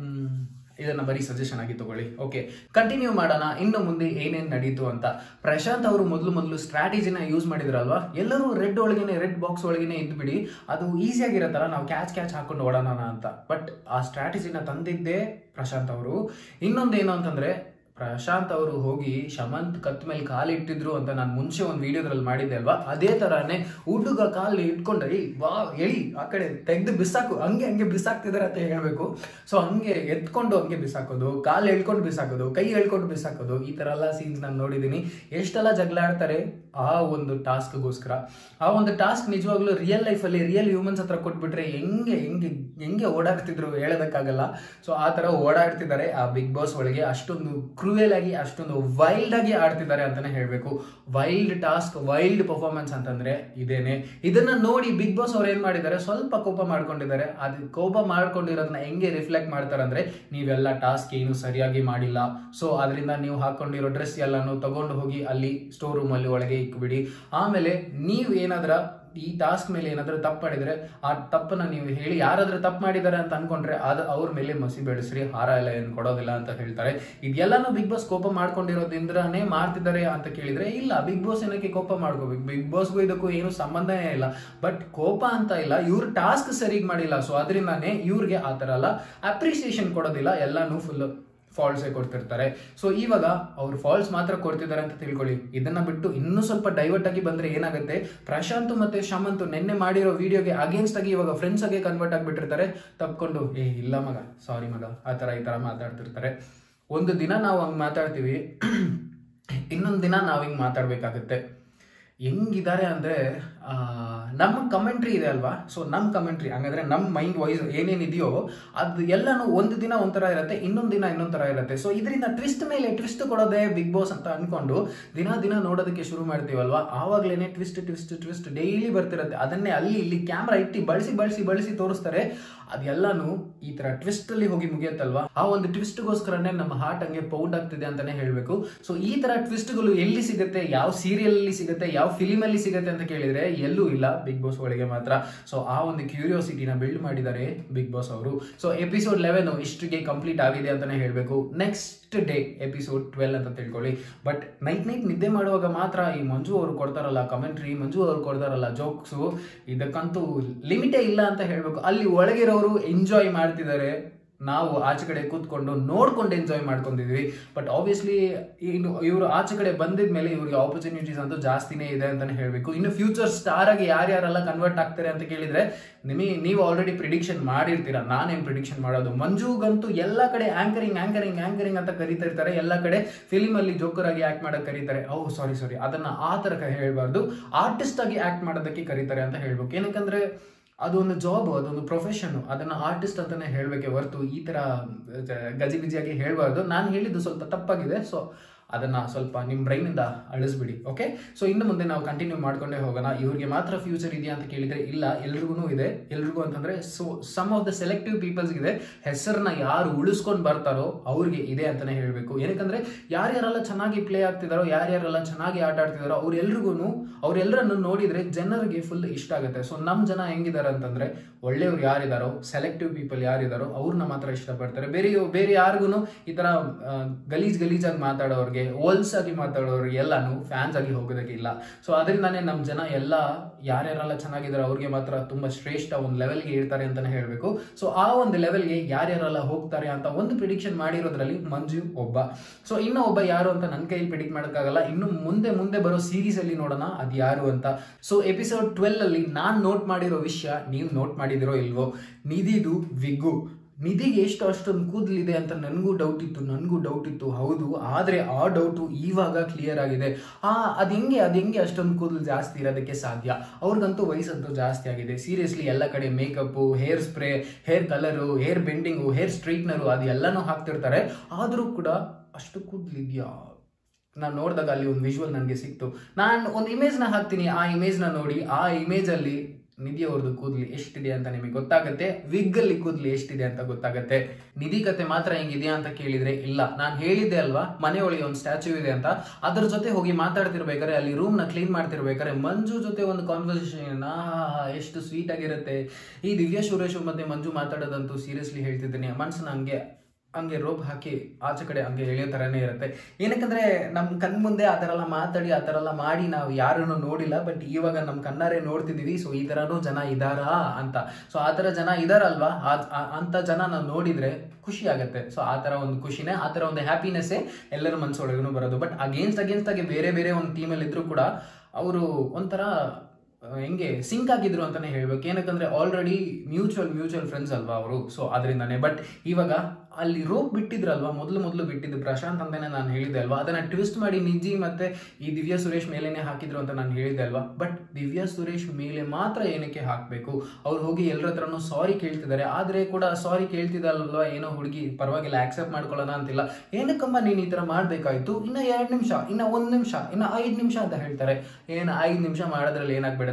ಇದನ್ನ ಬರೀ ಸಜೆಷನ್ ಆಗಿ ತಗೊಳ್ಳಿ ಓಕೆ ಕಂಟಿನ್ಯೂ ಮಾಡೋಣ ಇನ್ನು ಮುಂದೆ ಏನೇನ್ ನಡೀತು ಅಂತ ಪ್ರಶಾಂತ್ ಅವರು ಮೊದಲು ಮೊದಲು ಸ್ಟ್ರಾಟಜಿನ ಯೂಸ್ ಮಾಡಿದ್ರಲ್ವಾ ಎಲ್ಲರೂ ರೆಡ್ ಒಳಗೇನೆ ರೆಡ್ ಬಾಕ್ಸ್ ಒಳಗೇನೆ ಇದ್ಬಿಡಿ ಅದು ಈಸಿ ಆಗಿರತ್ತಲ್ಲ ನಾವು ಕ್ಯಾಚ್ ಕ್ಯಾಚ್ ಹಾಕೊಂಡು ಓಡೋಣ ಅಂತ ಬಟ್ ಆ ಸ್ಟ್ರಾಟಜಿನ ತಂದಿದ್ದೇ ಪ್ರಶಾಂತ್ ಅವರು ಇನ್ನೊಂದೇನು ಅಂತಂದ್ರೆ ಪ್ರಶಾಂತ್ ಅವರು ಹೋಗಿ ಶಮಂತ್ ಕತ್ ಮೇಲೆ ಕಾಲು ಇಟ್ಟಿದ್ರು ಅಂತ ನಾನು ಮುಂಚೆ ಒಂದು ವಿಡಿಯೋದ್ರಲ್ಲಿ ಮಾಡಿದ್ದೆ ಅಲ್ವಾ ಅದೇ ತರಾನೇ ಹುಡುಗ ಕಾಲು ಇಟ್ಕೊಂಡ್ರೆ ವಾ ಎಳಿ ಆ ಕಡೆ ತೆಗೆದು ಬಿಸಾಕು ಹಂಗೆ ಹಂಗೆ ಬಿಸಾಕ್ತಿದಾರೆ ಅಂತ ಹೇಳ್ಬೇಕು ಸೊ ಹಂಗೆ ಎತ್ಕೊಂಡು ಹಂಗೆ ಬಿಸಾಕೋದು ಕಾಲು ಎಳ್ಕೊಂಡು ಬಿಸಾಕೋದು ಕೈ ಎಳ್ಕೊಂಡು ಬಿಸಾಕೋದು ಈ ತರ ಎಲ್ಲ ಸೀನ್ಸ್ ನಾನು ನೋಡಿದ್ದೀನಿ ಎಷ್ಟೆಲ್ಲ ಜಗಳ ಆಡ್ತಾರೆ ಆ ಒಂದು ಟಾಸ್ಕ್ಗೋಸ್ಕರ ಆ ಒಂದು ಟಾಸ್ಕ್ ನಿಜವಾಗ್ಲೂ ರಿಯಲ್ ಲೈಫಲ್ಲಿ ರಿಯಲ್ ಹ್ಯೂಮನ್ಸ್ ಹತ್ರ ಕೊಟ್ಬಿಟ್ರೆ ಹೆಂಗೆ ಹೆಂಗೆ ಹೆಂಗೆ ಓಡಾಡ್ತಿದ್ರು ಹೇಳೋದಕ್ಕಾಗಲ್ಲ ಸೊ ಆ ತರ ಓಡಾಡ್ತಿದ್ದಾರೆ ಆ ಬಿಗ್ ಬಾಸ್ ಒಳಗೆ ಅಷ್ಟೊಂದು ಕ್ರೂಯಲ್ ಆಗಿ ಅಷ್ಟೊಂದು ವೈಲ್ಡ್ ಆಗಿ ಆಡ್ತಿದ್ದಾರೆ ಅಂತಾನೆ ಹೇಳ್ಬೇಕು ವೈಲ್ಡ್ ಟಾಸ್ಕ್ ವೈಲ್ಡ್ ಪರ್ಫಾರ್ಮೆನ್ಸ್ ಅಂತಂದ್ರೆ ಇದೇನೆ ಇದನ್ನ ನೋಡಿ ಬಿಗ್ ಬಾಸ್ ಅವ್ರು ಏನ್ ಮಾಡಿದ್ದಾರೆ ಸ್ವಲ್ಪ ಕೋಪ ಮಾಡ್ಕೊಂಡಿದ್ದಾರೆ ಅದು ಕೋಪ ಮಾಡ್ಕೊಂಡಿರೋದನ್ನ ಹೆಂಗೆ ರಿಫ್ಲೆಕ್ಟ್ ಮಾಡ್ತಾರೆ ಅಂದ್ರೆ ನೀವೆಲ್ಲ ಟಾಸ್ಕ್ ಏನು ಸರಿಯಾಗಿ ಮಾಡಿಲ್ಲ ಸೊ ಅದರಿಂದ ನೀವು ಹಾಕೊಂಡಿರೋ ಡ್ರೆಸ್ ಎಲ್ಲಾನು ತಗೊಂಡು ಹೋಗಿ ಅಲ್ಲಿ ಸ್ಟೋರ್ ರೂಮ್ ಅಲ್ಲಿ ಒಳಗೆ ಇಕ್ಬಿಡಿ ಆಮೇಲೆ ನೀವು ಏನಾದ್ರ ಈ ಟಾಸ್ಕ್ ಮೇಲೆ ಏನಾದ್ರೂ ತಪ್ಪು ಮಾಡಿದ್ರೆ ಆ ತಪ್ಪನ್ನ ನೀವು ಹೇಳಿ ಯಾರಾದ್ರೂ ತಪ್ಪು ಮಾಡಿದ್ದಾರೆ ಅಂತ ಅನ್ಕೊಂಡ್ರೆ ಅದು ಅವ್ರ ಮೇಲೆ ಮಸಿ ಬೆಳೆಸ್ರಿ ಹಾರ ಎಲ್ಲ ಏನು ಕೊಡೋದಿಲ್ಲ ಅಂತ ಹೇಳ್ತಾರೆ ಇದೆಲ್ಲಾನು ಬಿಗ್ ಬಾಸ್ ಕೋಪ ಮಾಡ್ಕೊಂಡಿರೋದ್ರಿಂದನೇ ಮಾಡ್ತಿದ್ದಾರೆ ಅಂತ ಕೇಳಿದ್ರೆ ಇಲ್ಲ ಬಿಗ್ ಬಾಸ್ ಏನಕ್ಕೆ ಕೋಪ ಮಾಡ್ಕೋಬೇಕು ಬಿಗ್ ಬಾಸ್ಗೂ ಇದಕ್ಕೂ ಏನು ಸಂಬಂಧನೇ ಇಲ್ಲ ಬಟ್ ಕೋಪ ಅಂತ ಇಲ್ಲ ಇವ್ರ ಟಾಸ್ಕ್ ಸರಿಗ್ ಮಾಡಿಲ್ಲ ಸೊ ಅದರಿಂದಾನೇ ಇವ್ರಿಗೆ ಆ ಥರ ಎಲ್ಲ ಅಪ್ರಿಸಿಯೇಷನ್ ಕೊಡೋದಿಲ್ಲ ಎಲ್ಲಾನು ಫುಲ್ ಫಾಲ್ಸೇ ಕೊಡ್ತಿರ್ತಾರೆ ಸೊ ಇವಾಗ ಅವ್ರು ಫಾಲ್ಸ್ ಮಾತ್ರ ಕೊಡ್ತಿದ್ದಾರೆ ಅಂತ ತಿಳ್ಕೊಳ್ಳಿ ಇದನ್ನ ಬಿಟ್ಟು ಇನ್ನೂ ಸ್ವಲ್ಪ ಡೈವರ್ಟ್ ಆಗಿ ಬಂದ್ರೆ ಏನಾಗುತ್ತೆ ಪ್ರಶಾಂತ್ ಮತ್ತೆ ಶಮಂತ್ ನಿನ್ನೆ ಮಾಡಿರೋ ವಿಡಿಯೋಗೆ ಅಗೇನ್ಸ್ಟ್ ಆಗಿ ಇವಾಗ ಫ್ರೆಂಡ್ಸ್ ಆಗಿ ಕನ್ವರ್ಟ್ ಆಗಿಬಿಟ್ಟಿರ್ತಾರೆ ತಪ್ಕೊಂಡು ಏ ಇಲ್ಲ ಮಗ ಸಾರಿ ಮಗ ಆ ಥರ ಈ ಥರ ಮಾತಾಡ್ತಿರ್ತಾರೆ ಒಂದು ದಿನ ನಾವು ಹಂಗೆ ಮಾತಾಡ್ತೀವಿ ಇನ್ನೊಂದು ದಿನ ನಾವು ಹಿಂಗೆ ಮಾತಾಡ್ಬೇಕಾಗತ್ತೆ ಹೆಂಗಿದ್ದಾರೆ ಅಂದ್ರೆ ಆ, ನಮ್ಮ ಕಮೆಂಟ್ರಿ ಇದೆ ಅಲ್ವಾ ಸೊ ನಮ್ಮ ಕಮೆಂಟ್ರಿ ಹಂಗಂದ್ರೆ ನಮ್ಮ ಮೈಂಡ್ ವೈಸ್ ಏನೇನಿದೆಯೋ ಅದು ಎಲ್ಲಾನು ಒಂದು ದಿನ ಒಂಥರ ಇರುತ್ತೆ ಇನ್ನೊಂದು ದಿನ ಇನ್ನೊಂದು ಥರ ಇರುತ್ತೆ ಸೊ ಇದರಿಂದ ಟ್ವಿಸ್ಟ್ ಮೇಲೆ ಟ್ವಿಸ್ಟ್ ಕೊಡೋದೇ ಬಿಗ್ ಬಾಸ್ ಅಂತ ಅನ್ಕೊಂಡು ದಿನ ದಿನ ನೋಡೋದಕ್ಕೆ ಶುರು ಮಾಡ್ತೀವಲ್ವಾ ಆವಾಗ್ಲೇನೆ ಟ್ವಿಸ್ಟ್ ಟ್ವಿಸ್ಟ್ ಟ್ವಿಸ್ಟ್ ಡೈಲಿ ಬರ್ತಿರುತ್ತೆ ಅದನ್ನೇ ಅಲ್ಲಿ ಇಲ್ಲಿ ಕ್ಯಾಮ್ರಾ ಇಟ್ಟು ಬಳಸಿ ಬಳಸಿ ಬಳಸಿ ತೋರಿಸ್ತಾರೆ ಅದೆಲ್ಲಾನು ಈ ತರ ಟ್ವಿಸ್ಟ್ ಅಲ್ಲಿ ಹೋಗಿ ಮುಗಿಯುತ್ತಲ್ವಾ ಆ ಒಂದು ಟ್ವಿಸ್ಟ್ಗೋಸ್ಕರನೇ ನಮ್ಮ ಹಾರ್ಟ್ ಹಂಗೆ ಪೌಂಡ್ ಆಗ್ತಿದೆ ಅಂತಾನೆ ಹೇಳ್ಬೇಕು ಸೊ ಈ ತರ ಟ್ವಿಸ್ಟ್ಗಳು ಎಲ್ಲಿ ಸಿಗುತ್ತೆ ಯಾವ ಸೀರಿಯಲ್ ಅಲ್ಲಿ ಸಿಗುತ್ತೆ ಯಾವ ಫಿಲಿಮ್ ಅಲ್ಲಿ ಸಿಗುತ್ತೆ ಅಂತ ಕೇಳಿದ್ರೆ ಎಲ್ಲೂ ಇಲ್ಲ ಬಿಗ್ ಬಾಸ್ ಒಳಗೆ ಮಾತ್ರ ಸೊ ಆ ಒಂದು ಕ್ಯೂರಿಯಾಸಿಟಿನ ಬಿಲ್ಡ್ ಮಾಡಿದ್ದಾರೆ ಬಿಗ್ ಬಾಸ್ ಅವರು ಸೊ ಎಪಿಸೋಡ್ ಲೆವೆನ್ ಇಷ್ಟಿಗೆ ಕಂಪ್ಲೀಟ್ ಆಗಿದೆ ಅಂತಾನೆ ಹೇಳ್ಬೇಕು ನೆಕ್ಸ್ಟ್ ಡೇ ಎಪಿಸೋಡ್ ಟ್ವೆಲ್ ಅಂತ ತಿಳ್ಕೊಳ್ಳಿ ಬಟ್ ನೈಟ್ ನೈಟ್ ನಿದ್ದೆ ಮಾಡುವಾಗ ಮಾತ್ರ ಈ ಮಂಜು ಅವರು ಕೊಡ್ತಾರಲ್ಲ ಕಮೆಂಟ್ರಿ ಮಂಜು ಅವರು ಕೊಡ್ತಾರಲ್ಲ ಜೋಕ್ಸು ಇದಕ್ಕಂತೂ ಲಿಮಿಟೇ ಇಲ್ಲ ಅಂತ ಹೇಳ್ಬೇಕು ಅಲ್ಲಿ ಒಳಗಿರೋರು ಎಂಜಾಯ್ ಮಾಡ್ತಿದ್ದಾರೆ ನಾವು ಆಚೆ ಕಡೆ ಕೂತ್ಕೊಂಡು ನೋಡ್ಕೊಂಡು ಎಂಜಾಯ್ ಮಾಡ್ಕೊಂಡಿದ್ವಿ ಬಟ್ ಆಬ್ವಿಯಸ್ಲಿ ಇನ್ನು ಇವರು ಆಚೆ ಕಡೆ ಬಂದಿದ ಮೇಲೆ ಇವ್ರಿಗೆ ಆಪರ್ಚುನಿಟೀಸ್ ಅಂತೂ ಜಾಸ್ತಿನೇ ಇದೆ ಅಂತಾನೆ ಹೇಳ್ಬೇಕು ಇನ್ನು ಫ್ಯೂಚರ್ ಸ್ಟಾರ್ ಆಗಿ ಯಾರ್ಯಾರೆಲ್ಲ ಕನ್ವರ್ಟ್ ಆಗ್ತಾರೆ ಅಂತ ಕೇಳಿದ್ರೆ ನಿಮಗೆ ನೀವು ಆಲ್ರೆಡಿ ಪ್ರಿಡಿಕ್ಷನ್ ಮಾಡಿರ್ತೀರಾ ನಾನೇನ್ ಪ್ರಿಡಿಕ್ಷನ್ ಮಾಡೋದು ಮಂಜುಗಂತೂ ಎಲ್ಲ ಕಡೆ ಆಂಕರಿಂಗ್ ಆಂಕರಿಂಗ್ ಆಂಕರಿಂಗ್ ಅಂತ ಕರಿತಾ ಇರ್ತಾರೆ ಎಲ್ಲ ಕಡೆ ಫಿಲಿಮ್ ಅಲ್ಲಿ ಜೋಕರ್ ಆಗಿ ಆಕ್ಟ್ ಮಾಡಕ್ ಕರೀತಾರೆ ಓ ಸಾರಿ ಸಾರಿ ಅದನ್ನ ಆ ತರ ಹೇಳ್ಬಾರ್ದು ಆರ್ಟಿಸ್ಟ್ ಆಗಿ ಆಕ್ಟ್ ಮಾಡೋದಕ್ಕೆ ಕರೀತಾರೆ ಅಂತ ಹೇಳ್ಬೇಕು ಏನಕ್ಕಂದ್ರೆ ಅದೊಂದು ಜಾಬ್ ಅದೊಂದು ಪ್ರೊಫೆಷನ್ ಅದನ್ನ ಆರ್ಟಿಸ್ಟ್ ಅಂತಾನೆ ಹೇಳ್ಬೇಕೆ ಹೊರತು ಈ ತರ ಜ- ಗಜಿಬಿಜಿಯಾಗಿ ಹೇಳ್ಬಾರ್ದು ನಾನು ಹೇಳಿದ್ದು ಸ್ವಲ್ಪ ತಪ್ಪಾಗಿದೆ ಸೊ ಅದನ್ನ ಸ್ವಲ್ಪ ನಿಮ್ಮ ಬ್ರೈನಿಂದ ಅಳಿಸ್ಬಿಡಿ ಓಕೆ ಸೊ ಇನ್ನು ಮುಂದೆ ನಾವು ಕಂಟಿನ್ಯೂ ಮಾಡ್ಕೊಂಡೇ ಹೋಗೋಣ ಇವ್ರಿಗೆ ಮಾತ್ರ ಫ್ಯೂಚರ್ ಇದೆಯಾ ಅಂತ ಕೇಳಿದ್ರೆ ಇಲ್ಲ ಎಲ್ರಿಗೂ ಇದೆ ಎಲ್ರಿಗೂ ಅಂತಂದ್ರೆ so some of the selective peoples ಇದೆ ಹೆಸರನ್ನ ಯಾರು ಉಳಿಸ್ಕೊಂಡು ಬರ್ತಾರೋ ಅವ್ರಿಗೆ ಇದೆ ಅಂತಾನೆ ಹೇಳ್ಬೇಕು ಏನಕ್ಕಂದ್ರೆ ಯಾರ್ಯಾರೆಲ್ಲ ಚೆನ್ನಾಗಿ ಪ್ಲೇ ಆಗ್ತಿದಾರೋ ಯಾರ್ಯಾರೆಲ್ಲ ಚೆನ್ನಾಗಿ ಆಟ ಆಡ್ತಿದಾರೋ ಅವ್ರೆಲ್ರಿಗೂ ಅವ್ರೆಲ್ಲರನ್ನು ನೋಡಿದ್ರೆ ಜನರಿಗೆ ಫುಲ್ ಇಷ್ಟ ಆಗುತ್ತೆ ಸೊ ನಮ್ ಜನ ಹೆಂಗಿದ್ದಾರೆ ಅಂತಂದ್ರೆ ಒಳ್ಳೆಯವ್ರು ಯಾರಿದಾರೋ ಸೆಲೆಕ್ಟಿವ್ ಪೀಪಲ್ ಯಾರಿದಾರೋ ಅವ್ರನ್ನ ಮಾತ್ರ ಇಷ್ಟಪಡ್ತಾರೆ ಬೇರೆ ಬೇರೆ ಯಾರಿಗೂ ಈ ತರ ಆ, ಗಲೀಜ್ ಗಲೀಜಾಗಿ ಮಾತಾಡೋರ್ಗೆ ಓಲ್ಸ್ ಆಗಿ ಮಾತಾಡೋರ್ಗೆ ಎಲ್ಲಾನು ಫ್ಯಾನ್ಸ್ ಆಗಿ ಹೋಗೋದಕ್ಕೆ ಇಲ್ಲ ಸೊ ಅದರಿಂದಾನೇ ನಮ್ಮ ಜನ ಎಲ್ಲ ಯಾರ್ಯಾರೆಲ್ಲ ಚೆನ್ನಾಗಿದ್ದಾರೆ ಅವ್ರಿಗೆ ಮಾತ್ರ ತುಂಬಾ ಶ್ರೇಷ್ಠ ಒಂದು ಲೆವೆಲ್ಗೆ ಇರ್ತಾರೆ ಅಂತಾನೆ ಹೇಳ್ಬೇಕು ಸೊ ಆ ಒಂದು ಲೆವೆಲ್ಗೆ ಯಾರ್ಯಾರೆಲ್ಲ ಹೋಗ್ತಾರೆ ಅಂತ ಒಂದು ಪ್ರಿಡಿಕ್ಷನ್ ಮಾಡಿರೋದ್ರಲ್ಲಿ ಮಂಜು ಒಬ್ಬ ಸೊ ಇನ್ನೂ ಒಬ್ಬ ಯಾರು ಅಂತ ನನ್ನ ಕೈಯಲ್ಲಿ ಪ್ರಿಡಿಕ್ಟ್ ಮಾಡೋಕ್ಕಾಗಲ್ಲ ಇನ್ನು ಮುಂದೆ ಮುಂದೆ ಬರೋ ಸೀರೀಸ್ ಅಲ್ಲಿ ನೋಡೋಣ ಅದು ಯಾರು ಅಂತ ಸೊ ಎಪಿಸೋಡ್ ಟ್ವೆಲ್ ಅಲ್ಲಿ ನಾನ್ ನೋಟ್ ಮಾಡಿರೋ ವಿಷಯ ನೀವು ನೋಟ್ ಮಾಡಿದಿರೋ ಇಲ್ವೋ ನಿಧಿದು ವಿಗ್ಗು ನಿಧಿಗೆ ಎಷ್ಟು ಅಷ್ಟೊಂದು ಕೂದಲಿದೆ ಅಂತ ನನಗೂ ಡೌಟ್ ಇತ್ತು ನನಗೂ ಡೌಟ್ ಇತ್ತು ಹೌದು ಆದರೆ ಆ ಡೌಟು ಇವಾಗ ಕ್ಲಿಯರ್ ಆಗಿದೆ ಆ ಅದು ಹೆಂಗೆ ಅದು ಹೆಂಗೆ ಅಷ್ಟೊಂದು ಕೂದಲು ಜಾಸ್ತಿ ಇರೋದಕ್ಕೆ ಸಾಧ್ಯ ಅವ್ರಿಗಂತೂ ವಯಸ್ಸಂತೂ ಜಾಸ್ತಿ ಆಗಿದೆ ಸೀರಿಯಸ್ಲಿ ಎಲ್ಲ ಕಡೆ makeup hair spray hair colour hair bending hair straightener ಅದು ಎಲ್ಲನೂ ಹಾಕ್ತಿರ್ತಾರೆ ಆದರೂ ಕೂಡ ಅಷ್ಟು ಕೂದಲಿದ್ಯಾ ನಾನು ನೋಡಿದಾಗ ಅಲ್ಲಿ ಒಂದು ವಿಜುವಲ್ ನನಗೆ ಸಿಕ್ತು ನಾನು ಒಂದು ಇಮೇಜ್ನ ಹಾಕ್ತೀನಿ ಆ ಇಮೇಜ್ನ ನೋಡಿ ಆ ಇಮೇಜಲ್ಲಿ ನಿಧಿ ಅವ್ರದ್ದು ಕೂದಲು ಎಷ್ಟಿದೆ ಅಂತ ನಿಮಗೆ ಗೊತ್ತಾಗುತ್ತೆ ವಿಗ್ ಅಲ್ಲಿ ಕೂದಲು ಎಷ್ಟಿದೆ ಅಂತ ಗೊತ್ತಾಗುತ್ತೆ ನಿಧಿ ಕತೆ ಮಾತ್ರ ಹೆಂಗಿದೆಯಾ ಅಂತ ಕೇಳಿದ್ರೆ ಇಲ್ಲ ನಾನು ಹೇಳಿದ್ದೆ ಅಲ್ವಾ ಮನೆ ಒಳಗೆ ಒಂದು ಸ್ಟ್ಯಾಚ್ಯೂ ಇದೆ ಅಂತ ಅದ್ರ ಜೊತೆ ಹೋಗಿ ಮಾತಾಡ್ತಿರ್ಬೇಕಾದ್ರೆ ಅಲ್ಲಿ ರೂಮ್ ನ ಕ್ಲೀನ್ ಮಾಡ್ತಿರ್ಬೇಕಾದ್ರೆ ಮಂಜು ಜೊತೆ ಒಂದು ಕಾನ್ವರ್ಸೇಷನ್ ಎಷ್ಟು ಸ್ವೀಟ್ ಆಗಿರುತ್ತೆ ಈ ದಿವ್ಯಾ ಸುರೇಶ್ ಮತ್ತೆ ಮಂಜು ಮಾತಾಡೋದಂತೂ ಸೀರಿಯಸ್ಲಿ ಹೇಳ್ತಿದ್ದೀನಿ ಮನ್ಸನ್ನ ಹಂಗೆ ಹಂಗೆ ರೋಪ್ ಹಾಕಿ ಆಚೆ ಕಡೆ ಹಂಗೆ ಎಳೆಯೋ ಥರನೇ ಇರುತ್ತೆ ಏನಕ್ಕಂದ್ರೆ ನಮ್ಮ ಕಣ್ ಮುಂದೆ ಆ ಥರ ಎಲ್ಲ ಮಾತಾಡಿ ಆ ಥರ ಎಲ್ಲ ಮಾಡಿ ನಾವು ಯಾರನ್ನು ನೋಡಿಲ್ಲ ಬಟ್ ಇವಾಗ ನಮ್ಮ ಕಣ್ಣಾರೆ ನೋಡ್ತಿದೀವಿ ಸೊ ಈ ಥರನೂ ಜನ ಇದಾರಾ ಅಂತ ಸೊ ಆ ಥರ ಜನ ಇದಾರಲ್ವಾ ಆ- ಆ- ಅಂತ ಜನ ನಾವು ನೋಡಿದ್ರೆ ಖುಷಿ ಆಗುತ್ತೆ ಸೊ ಆ ಥರ ಒಂದು ಖುಷಿನೇ ಆ ಥರ ಒಂದು ಹ್ಯಾಪಿನೆಸ್ಸೇ ಎಲ್ಲರ ಮನಸ್ಸೊಳಗೂ ಬರೋದು ಬಟ್ ಅಗೇನ್ಸ್ಟ್ ಅಗೇನ್ಸ್ಟ್ ಆಗಿ ಬೇರೆ ಬೇರೆ ಒಂದು ಟೀಮಲ್ಲಿ ಇದ್ರೂ ಕೂಡ ಅವರು ಒಂಥರ ಆ, ಹೆಂಗೆ ಸಿಂಕ್ ಆಗಿದ್ರು ಅಂತಾನೆ ಹೇಳ್ಬೇಕು ಏನಕ್ಕಂದ್ರೆ ಆಲ್ರೆಡಿ ಮ್ಯೂಚುವಲ್ ಮ್ಯೂಚುವಲ್ ಫ್ರೆಂಡ್ಸ್ ಅಲ್ವಾ ಅವರು ಸೊ ಅದರಿಂದಾನೆ ಬಟ್ ಇವಾಗ ಅಲ್ಲಿ ರೋಪ್ ಬಿಟ್ಟಿದ್ರಲ್ವಾ ಮೊದಲು ಮೊದಲು ಬಿಟ್ಟಿದ್ದು ಪ್ರಶಾಂತ್ ಅಂತಾನೆ ನಾನು ಹೇಳಿದೆ ಅಲ್ವಾ ಅದನ್ನ ಟ್ವಿಸ್ಟ್ ಮಾಡಿ ನಿಜಿ ಮತ್ತೆ ಈ ದಿವ್ಯಾ ಸುರೇಶ್ ಮೇಲೇನೆ ಹಾಕಿದ್ರು ಅಂತ ನಾನು ಹೇಳಿದೆ ಅಲ್ವಾ ಬಟ್ ದಿವ್ಯಾ ಸುರೇಶ್ ಮೇಲೆ ಮಾತ್ರ ಏನಕ್ಕೆ ಹಾಕಬೇಕು ಅವ್ರು ಹೋಗಿ ಎಲ್ಲರ ಹತ್ರನೂ ಸಾರಿ ಕೇಳ್ತಿದ್ದಾರೆ ಆದ್ರೆ ಕೂಡ ಸಾರಿ ಕೇಳ್ತಿದ್ದಲ್ವಾ ಏನೋ ಹುಡುಗಿ ಪರವಾಗಿಲ್ಲ ಆಕ್ಸೆಪ್ಟ್ ಮಾಡ್ಕೊಳ್ಳೋಣ ಅಂತಿಲ್ಲ ಏನಕ್ಕಮ್ಮ ನೀನು ಈ ತರ ಮಾಡ್ಬೇಕಾಯ್ತು ಇನ್ನ ಎರಡು ನಿಮಿಷ ಇನ್ನ ಒಂದ್ ನಿಮಿಷ ಇನ್ನ ಐದ್ ನಿಮಿಷ ಅಂತ ಹೇಳ್ತಾರೆ ಏನ್ ಐದ್ ನಿಮಿಷ ಮಾಡೋದ್ರಲ್ಲಿ ಏನಾಗ್ಬಿಡುತ್ತೆ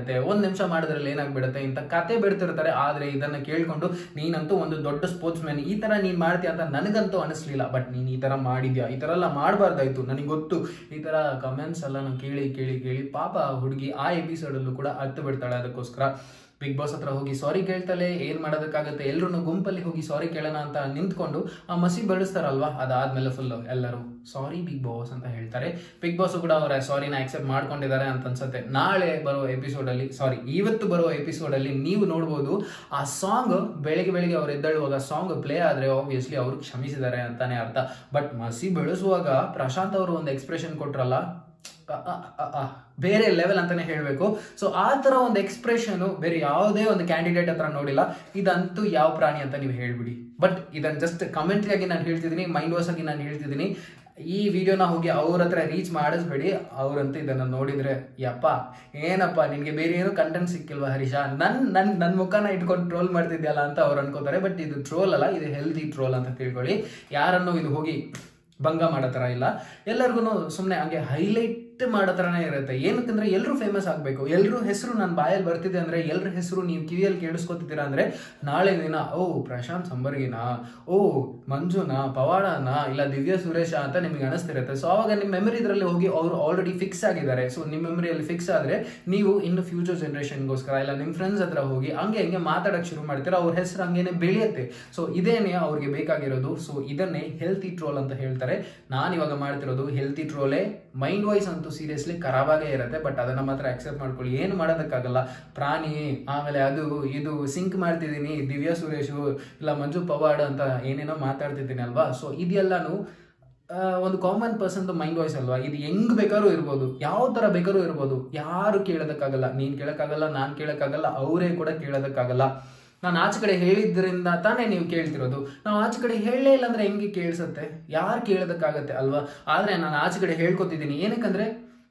ಏನಾಗುತ್ತೆ ಒಂದ್ ನಿಮಿಷ ಮಾಡಿದ್ರಲ್ಲಿ ಏನಾಗ್ಬಿಡುತ್ತೆ ಇಂತ ಕತೆ ಬಿಡ್ತಿರ್ತಾರೆ ಆದ್ರೆ ಇದನ್ನ ಕೇಳ್ಕೊಂಡು ನೀನಂತೂ ಒಂದು ದೊಡ್ಡ ಸ್ಪೋರ್ಟ್ಸ್ ಮ್ಯಾನ್ ಈ ತರ ನೀನ್ ಮಾಡ್ತೀಯ ಅಂತ ನನಗಂತೂ ಅನಿಸ್ಲಿಲ್ಲ ಬಟ್ ನೀನ್ ಈ ತರ ಮಾಡಿದ್ಯಾ ಈ ತರ ಎಲ್ಲ ಮಾಡಬಾರ್ದಾಯ್ತು ನನಗೆ ಗೊತ್ತು ಈ ತರ ಕಮೆಂಟ್ಸ್ ಎಲ್ಲ ನಾನು ಕೇಳಿ ಕೇಳಿ ಕೇಳಿ ಪಾಪ ಹುಡುಗಿ ಆ ಎಪಿಸೋಡ್ ಅಲ್ಲೂ ಕೂಡ ಹತ್ತು ಬಿಡ್ತಾಳೆ ಅದಕ್ಕೋಸ್ಕರ ಬಿಗ್ ಬಾಸ್ ಹತ್ರ ಹೋಗಿ ಸಾರಿ ಕೇಳ್ತಾಳೆ ಏನ್ ಮಾಡೋದಕ್ಕಾಗತ್ತೆ ಎಲ್ಲರೂ ಗುಂಪಲ್ಲಿ ಹೋಗಿ ಸಾರಿ ಕೇಳೋಣ ಅಂತ ನಿಂತ್ಕೊಂಡು ಆ ಮಸಿ ಬೆಳೆಸ್ತಾರಲ್ವಾ ಅದಾದ್ಮೇಲೆ ಫುಲ್ ಎಲ್ಲರೂ ಸಾರಿ ಬಿಗ್ ಬಾಸ್ ಅಂತ ಹೇಳ್ತಾರೆ ಬಿಗ್ ಬಾಸ್ ಕೂಡ ಅವರ ಸಾರಿನ ಆಕ್ಸೆಪ್ಟ್ ಮಾಡ್ಕೊಂಡಿದ್ದಾರೆ ಅಂತ ಅನ್ಸುತ್ತೆ ನಾಳೆ ಬರೋ ಎಪಿಸೋಡ್ ಅಲ್ಲಿ ಸಾರಿ ಇವತ್ತು ಬರೋ ಎಪಿಸೋಡ್ ಅಲ್ಲಿ ನೀವು ನೋಡ್ಬೋದು ಆ ಸಾಂಗ್ ಬೆಳಿಗ್ಗೆ ಬೆಳಿಗ್ಗೆ ಅವ್ರು ಎದ್ದೇಳುವಾಗ ಸಾಂಗ್ ಪ್ಲೇ ಆದ್ರೆ ಆಬ್ವಿಯಸ್ಲಿ ಅವರು ಕ್ಷಮಿಸಿದ್ದಾರೆ ಅಂತಾನೆ ಅರ್ಥ ಬಟ್ ಮಸಿ ಬೆಳೆಸುವಾಗ ಪ್ರಶಾಂತ್ ಅವರು ಒಂದು ಎಕ್ಸ್ಪ್ರೆಷನ್ ಕೊಟ್ರಲ್ಲ ಅ, ಅ, ಅ, ಅ, ಬೇರೆ ಲೆವೆಲ್ ಅಂತಾನೆ ಹೇಳ್ಬೇಕು ಸೊ ಆ ತರ ಒಂದು ಎಕ್ಸ್ಪ್ರೆಷನ್ ಬೇರೆ ಯಾವುದೇ ಒಂದು ಕ್ಯಾಂಡಿಡೇಟ್ ಹತ್ರ ನೋಡಿಲ್ಲ ಇದಂತೂ ಯಾವ ಪ್ರಾಣಿ ಅಂತ ನೀವು ಹೇಳ್ಬಿಡಿ ಬಟ್ ಇದನ್ನ ಜಸ್ಟ್ ಕಮೆಂಟ್ರಿ ಆಗಿ ನಾನು ಹೇಳ್ತಿದ್ದೀನಿ ಮೈಂಡ್ ವಾಸ್ ಆಗಿ ನಾನು ಹೇಳ್ತಿದ್ದೀನಿ ಈ ವಿಡಿಯೋನ ಹೋಗಿ ಅವ್ರ ಹತ್ರ ರೀಚ್ ಮಾಡಿಸ್ಬೇಡಿ ಅವ್ರಂತೂ ಇದನ್ನ ನೋಡಿದ್ರೆ ಯಪ್ಪ ಏನಪ್ಪ ನಿನ್ಗೆ ಬೇರೆ ಏನು ಕಂಟೆಂಟ್ ಸಿಕ್ಕಿಲ್ವಾ ಹರೀಶ ನನ್ ನನ್ ನನ್ ಮುಖನ ಇಟ್ಕೊಂಡು ಟ್ರೋಲ್ ಮಾಡ್ತಿದ್ಯಲ್ಲ ಅಂತ ಅವ್ರು ಅನ್ಕೋತಾರೆ ಬಟ್ ಇದು ಟ್ರೋಲ್ ಅಲ್ಲ ಇದು ಹೆಲ್ದಿ ಟ್ರೋಲ್ ಅಂತ ತಿಳ್ಕೊಳ್ಳಿ ಯಾರನ್ನು ಇದು ಹೋಗಿ ಭಂಗ ಮಾಡೋ ಥರ ಇಲ್ಲ ಎಲ್ಲರಿಗೂ ಸುಮ್ಮನೆ ಹಂಗೆ ಹೈಲೈಟ್ ಮಾಡೋ ಥರನೇ ಇರುತ್ತೆ ಏನಕ್ಕಂದ್ರೆ ಎಲ್ಲರೂ ಫೇಮಸ್ ಆಗಬೇಕು ಎಲ್ಲರೂ ಹೆಸರು ನನ್ನ ಬಾಯಲ್ಲಿ ಬರ್ತಿದೆ ಅಂದ್ರೆ ಎಲ್ಲರ ಹೆಸರು ನೀವು ಕಿವಿಯಲ್ಲಿ ಕೇಳಿಸ್ಕೊತಿದ್ದೀರಾ ಅಂದ್ರೆ ನಾಳೆ ದಿನ ಓ ಪ್ರಶಾಂತ್ ಸಂಬರ್ಗಿನ ಓ ಮಂಜುನಾ ಪವಾಡನ ಇಲ್ಲ ದಿವ್ಯ ಸುರೇಶ ಅಂತ ನಿಮಗೆ ಅನಿಸ್ತಿರುತ್ತೆ ಸೊ ಅವಾಗ ನಿಮ್ಮ ಮೆಮರಿ ಇದರಲ್ಲಿ ಹೋಗಿ ಅವರು ಆಲ್ರೆಡಿ ಫಿಕ್ಸ್ ಆಗಿದ್ದಾರೆ ಸೊ ನಿಮ್ಮ ಮೆಮರಿಯಲ್ಲಿ ಫಿಕ್ಸ್ ಆದ್ರೆ ನೀವು ಇನ್ನು ಫ್ಯೂಚರ್ ಜನರೇಷನ್ಗೋಸ್ಕರ ಇಲ್ಲ ನಿಮ್ಮ ಫ್ರೆಂಡ್ಸ್ ಹತ್ರ ಹೋಗಿ ಹಂಗೆ ಹಂಗೆ ಮಾತಾಡಕ್ಕೆ ಶುರು ಮಾಡ್ತೀರಾ ಅವ್ರ ಹೆಸರು ಹಂಗೇನೆ ಬೆಳೆಯುತ್ತೆ ಸೊ ಇದೇನೆ ಅವ್ರಿಗೆ ಬೇಕಾಗಿರೋದು ಸೊ ಇದನ್ನೇ ಹೆಲ್ತಿ ಟ್ರೋಲ್ ಅಂತ ಹೇಳ್ತಾರೆ ನಾನು ಇವಾಗ ಮಾಡ್ತಿರೋದು ಹೆಲ್ತಿ ಟ್ರೋಲೇ ಮೈಂಡ್ ವಾಯ್ಸ್ ಅಂತೂ ಸೀರಿಯಸ್ಲಿ ಖರಾಬಾಗೇ ಇರುತ್ತೆ ಬಟ್ ಅದನ್ನ ಮಾತ್ರ ಅಕ್ಸೆಪ್ಟ್ ಮಾಡ್ಕೊಳ್ಳಿ ಏನು ಮಾಡೋದಕ್ಕಾಗಲ್ಲ ಪ್ರಾಣಿ ಆಮೇಲೆ ಅದು ಇದು ಸಿಂಕ್ ಮಾಡ್ತಿದ್ದೀನಿ ದಿವ್ಯಾ ಸುರೇಶು ಇಲ್ಲ ಮಂಜು ಪವಾಡ್ ಅಂತ ಏನೇನೋ ಮಾತಾಡ್ತಿದ್ದೀನಿ ಅಲ್ವಾ ಸೊ ಇದೆಲ್ಲಾನು ಆ, ಒಂದು ಕಾಮನ್ ಪರ್ಸನ್ ಮೈಂಡ್ ವಾಯ್ಸ್ ಅಲ್ವಾ ಇದು ಹೆಂಗ್ ಬೇಕಾದ್ರೂ ಇರ್ಬೋದು ಯಾವ ತರ ಬೇಕಾದ್ರೂ ಇರ್ಬೋದು ಯಾರು ಕೇಳೋದಕ್ಕಾಗಲ್ಲ ನೀನ್ ಕೇಳಕ್ಕಾಗಲ್ಲ ನಾನ್ ಕೇಳಕ್ಕಾಗಲ್ಲ ಅವರೇ ಕೂಡ ಕೇಳೋದಕ್ಕಾಗಲ್ಲ ನಾನು ಆಚೆ ಕಡೆ ಹೇಳಿದ್ರಿಂದ ತಾನೇ ನೀವು ಕೇಳ್ತಿರೋದು ನಾವು ಆಚೆ ಕಡೆ ಹೇಳಲೇ ಇಲ್ಲ ಅಂದ್ರೆ ಹೆಂಗೆ ಕೇಳಿಸುತ್ತೆ ಯಾರು ಕೇಳೋದಕ್ಕಾಗತ್ತೆ ಅಲ್ವಾ ಆದ್ರೆ ನಾನು ಆಚೆ ಕಡೆ ಹೇಳ್ಕೊತಿದ್ದೀನಿ ಏನಕ್ಕಂದ್ರೆ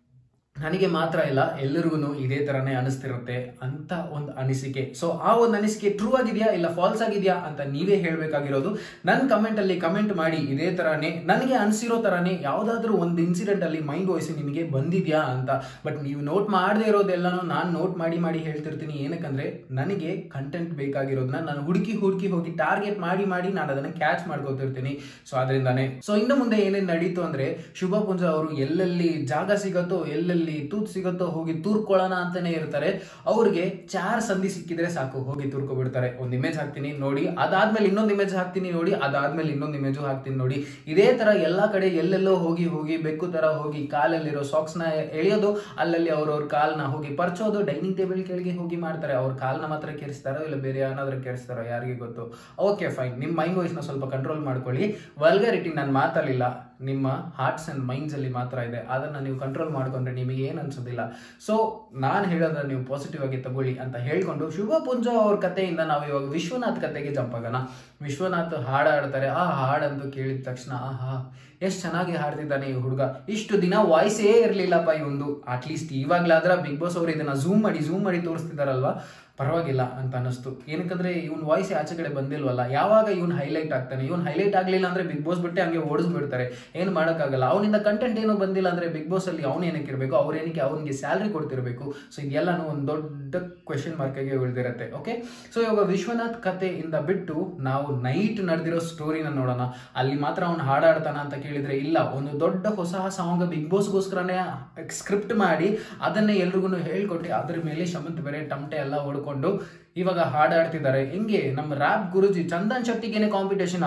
ನನಗೆ ಮಾತ್ರ ಇಲ್ಲ ಎಲ್ಲರಿಗೂ ಇದೇ ತರನೇ ಅನಿಸ್ತಿರುತ್ತೆ ಅಂತ ಒಂದು ಅನಿಸಿಕೆ ಸೊ ಆ ಒಂದು ಅನಿಸಿಕೆ ಟ್ರೂ ಆಗಿದೆಯಾ ಇಲ್ಲ ಫಾಲ್ಸ್ ಆಗಿದೆಯಾ ಅಂತ ನೀವೇ ಹೇಳ್ಬೇಕಾಗಿರೋದು ನನ್ನ ಕಮೆಂಟ್ ಅಲ್ಲಿ ಕಮೆಂಟ್ ಮಾಡಿ ಇದೇ ತರಾನೇ ನನಗೆ ಅನಿಸಿರೋ ತರಾನೇ ಯಾವ್ದಾದ್ರು ಒಂದು ಇನ್ಸಿಡೆಂಟ್ ಅಲ್ಲಿ ಮೈಂಡ್ ವಾಯ್ಸ್ ನಿಮಗೆ ಬಂದಿದ್ಯಾ ಅಂತ ಬಟ್ ನೀವು ನೋಟ್ ಮಾಡದೇ ಇರೋದೆಲ್ಲನೂ ನಾನು ನೋಟ್ ಮಾಡಿ ಮಾಡಿ ಹೇಳ್ತಿರ್ತೀನಿ ಏನಕ್ಕಂದ್ರೆ ನನಗೆ ಕಂಟೆಂಟ್ ಬೇಕಾಗಿರೋದನ್ನ ನಾನು ಹುಡುಕಿ ಹುಡುಕಿ ಹೋಗಿ ಟಾರ್ಗೆಟ್ ಮಾಡಿ ಮಾಡಿ ನಾನು ಅದನ್ನ ಕ್ಯಾಚ್ ಮಾಡ್ಕೋತಿರ್ತೀನಿ ಸೊ ಅದರಿಂದಾನೇ ಸೊ ಇನ್ನು ಮುಂದೆ ಏನೇನು ನಡೀತು ಅಂದ್ರೆ ಶುಭ ಪುಂಜ ಅವರು ಎಲ್ಲೆಲ್ಲಿ ಜಾಗ ಸಿಗತ್ತೋ ಎಲ್ಲೆಲ್ಲಿ ತೂತ್ ಸಿಗತ್ತೋ ಹೋಗಿ ತೂರ್ಕೊಳ್ಳೋಣ ಅಂತಾನೆ ಇರ್ತಾರೆ ಅವ್ರಿಗೆ ಚಾರ್ ಸಂಧಿ ಸಿಕ್ಕಿದ್ರೆ ಸಾಕು ಹೋಗಿ ತೂರ್ಕೊ ಬಿಡ್ತಾರೆ ಒಂದು ಇಮೇಜ್ ಹಾಕ್ತೀನಿ ನೋಡಿ ಅದಾದ್ಮೇಲೆ ಇನ್ನೊಂದು ಇಮೇಜ್ ಹಾಕ್ತೀನಿ ನೋಡಿ ಅದಾದ್ಮೇಲೆ ಇನ್ನೊಂದು ಇಮೇಜು ಹಾಕ್ತೀನಿ ನೋಡಿ ಇದೇ ತರ ಎಲ್ಲಾ ಕಡೆ ಎಲ್ಲೆಲ್ಲೋ ಹೋಗಿ ಹೋಗಿ ಬೆಕ್ಕು ತರ ಹೋಗಿ ಕಾಲಲ್ಲಿರೋ ಸಾಕ್ಸ್ ನ ಎಳೆಯೋದು ಅಲ್ಲಲ್ಲಿ ಅವ್ರವ್ರ ಕಾಲ್ನ ಹೋಗಿ ಪರ್ಚೋದು ಡೈನಿಂಗ್ ಟೇಬಲ್ ಕೆಳಗೆ ಹೋಗಿ ಮಾಡ್ತಾರೆ ಅವ್ರ ಕಾಲ್ನ ಮಾತ್ರ ಕೆರೆಸ್ತಾರೋ ಇಲ್ಲ ಬೇರೆ ಏನಾದ್ರೂ ಕೆರೆಸ್ತಾರೋ ಯಾರಿಗೆ ಗೊತ್ತು ಓಕೆ ಫೈನ್ ನಿಮ್ಮ ಮೈಂಡ್ ವಾಯ್ಸ್ ನ ಸ್ವಲ್ಪ ಕಂಟ್ರೋಲ್ ಮಾಡ್ಕೊಳ್ಳಿ ವಲ್ಗಾರಿಟಿ ನಾನು ಮಾತಾಡಲಿಲ್ಲ ನಿಮ್ಮ ಹಾರ್ಟ್ಸ್ ಅಂಡ್ ಮೈಂಡ್ಸ್ ಅಲ್ಲಿ ಮಾತ್ರ ಇದೆ ಅದನ್ನ ನೀವು ಕಂಟ್ರೋಲ್ ಮಾಡ್ಕೊಂಡ್ರೆ ನಿಮಗೆ ಏನು ಅನ್ಸೋದಿಲ್ಲ ಸೊ ನಾನು ಹೇಳೋದನ್ನ ನೀವು ಪಾಸಿಟಿವ್ ಆಗಿ ತಗೊಳ್ಳಿ ಅಂತ ಹೇಳ್ಕೊಂಡು ಶುಭ ಪುಂಜ ಅವ್ರ ಕಥೆಯಿಂದ ನಾವು ಇವಾಗ ವಿಶ್ವನಾಥ್ ಕತೆಗೆ ಜಂಪ್ ಆಗೋಣ ವಿಶ್ವನಾಥ್ ಹಾಡ ಹಾಡ್ತಾರೆ ಆ ಹಾಡಂತೂ ಕೇಳಿದ ತಕ್ಷಣ ಆಹಾ ಎಷ್ಟು ಚೆನ್ನಾಗಿ ಹಾಡ್ತಿದ್ದಾನೆ ಈ ಹುಡುಗ ಇಷ್ಟು ದಿನ ವಾಯ್ಸೇ ಇರಲಿಲ್ಲಪ್ಪ ಇವೊಂದು ಅಟ್ಲೀಸ್ಟ್ ಇವಾಗ್ಲಾದ್ರ ಬಿಗ್ ಬಾಸ್ ಅವರು ಇದನ್ನ ಝೂಮ್ ಮಾಡಿ ಝೂಮ್ ಮಾಡಿ ತೋರಿಸ್ತಿದಾರಲ್ವಾ ಪರವಾಗಿಲ್ಲ ಅಂತ ಅನಿಸ್ತು ಏನಕ್ಕಂದ್ರೆ ಇವನ್ ವಾಯ್ಸ್ ಆಚೆ ಕಡೆ ಬಂದಿಲ್ವಲ್ಲ ಯಾವಾಗ ಇವನ್ ಹೈಲೈಟ್ ಆಗ್ತಾನೆ ಇವನ್ ಹೈಲೈಟ್ ಆಗ್ಲಿಲ್ಲ ಅಂದ್ರೆ ಬಿಗ್ ಬಾಸ್ ಬಿಟ್ಟೆ ಹಂಗೆ ಓಡಿಸ್ಬಿಡ್ತಾರೆ ಏನ್ ಮಾಡಕ್ಕಾಗಲ್ಲ ಅವನಿಂದ ಕಂಟೆಂಟ್ ಏನೋ ಬಂದಿಲ್ಲ ಅಂದ್ರೆ ಬಿಗ್ ಬಾಸ್ ಅಲ್ಲಿ ಅವ್ನು ಏನಕ್ಕೆ ಇರಬೇಕು ಅವ್ರ ಏನಕ್ಕೆ ಅವನಿಗೆ ಸ್ಯಾಲ್ರಿ ಕೊಡ್ತಿರ್ಬೇಕು ಸೊ ಇದೆಲ್ಲಾನು ಒಂದು ದೊಡ್ಡ ಕ್ವೆಶನ್ ಮಾರ್ಕಿಗೆ ಉಳಿದಿರುತ್ತೆ ಓಕೆ ಸೊ ಇವಾಗ ವಿಶ್ವನಾಥ್ ಕಥೆಯಿಂದ ಬಿಟ್ಟು ನಾವು ನೈಟ್ ನಡೆದಿರೋ ಸ್ಟೋರಿನ ನೋಡೋಣ ಅಲ್ಲಿ ಮಾತ್ರ ಅವ್ನು ಹಾಡಾಡ್ತಾನ ಅಂತ ಕೇಳಿದ್ರೆ ಇಲ್ಲ ಒಂದು ದೊಡ್ಡ ಹೊಸ ಸಾಂಗ್ ಬಿಗ್ ಬಾಸ್ಗೋಸ್ಕರನೇ ಸ್ಕ್ರಿಪ್ಟ್ ಮಾಡಿ ಅದನ್ನೇ ಎಲ್ರಿಗೂ ಹೇಳ್ಕೊಟ್ಟು ಅದ್ರ ಮೇಲೆ ಶಮಂತ್ ಬೇರೆ ಟಮಟೆ ಎಲ್ಲ ಹೊಡ್ಕೊಂಡು ಇವಾಗ ಹಾಡಾಡ್ತಿದ್ದಾರೆ ಹಿಂಗೆ ನಮ್ಮ ರ್ಯಾಪ್ ಗುರುಜಿ ಚಂದನ್ ಶೆಟ್ಟಿಗೇನೆ ಕಾಂಪಿಟೇಷನ್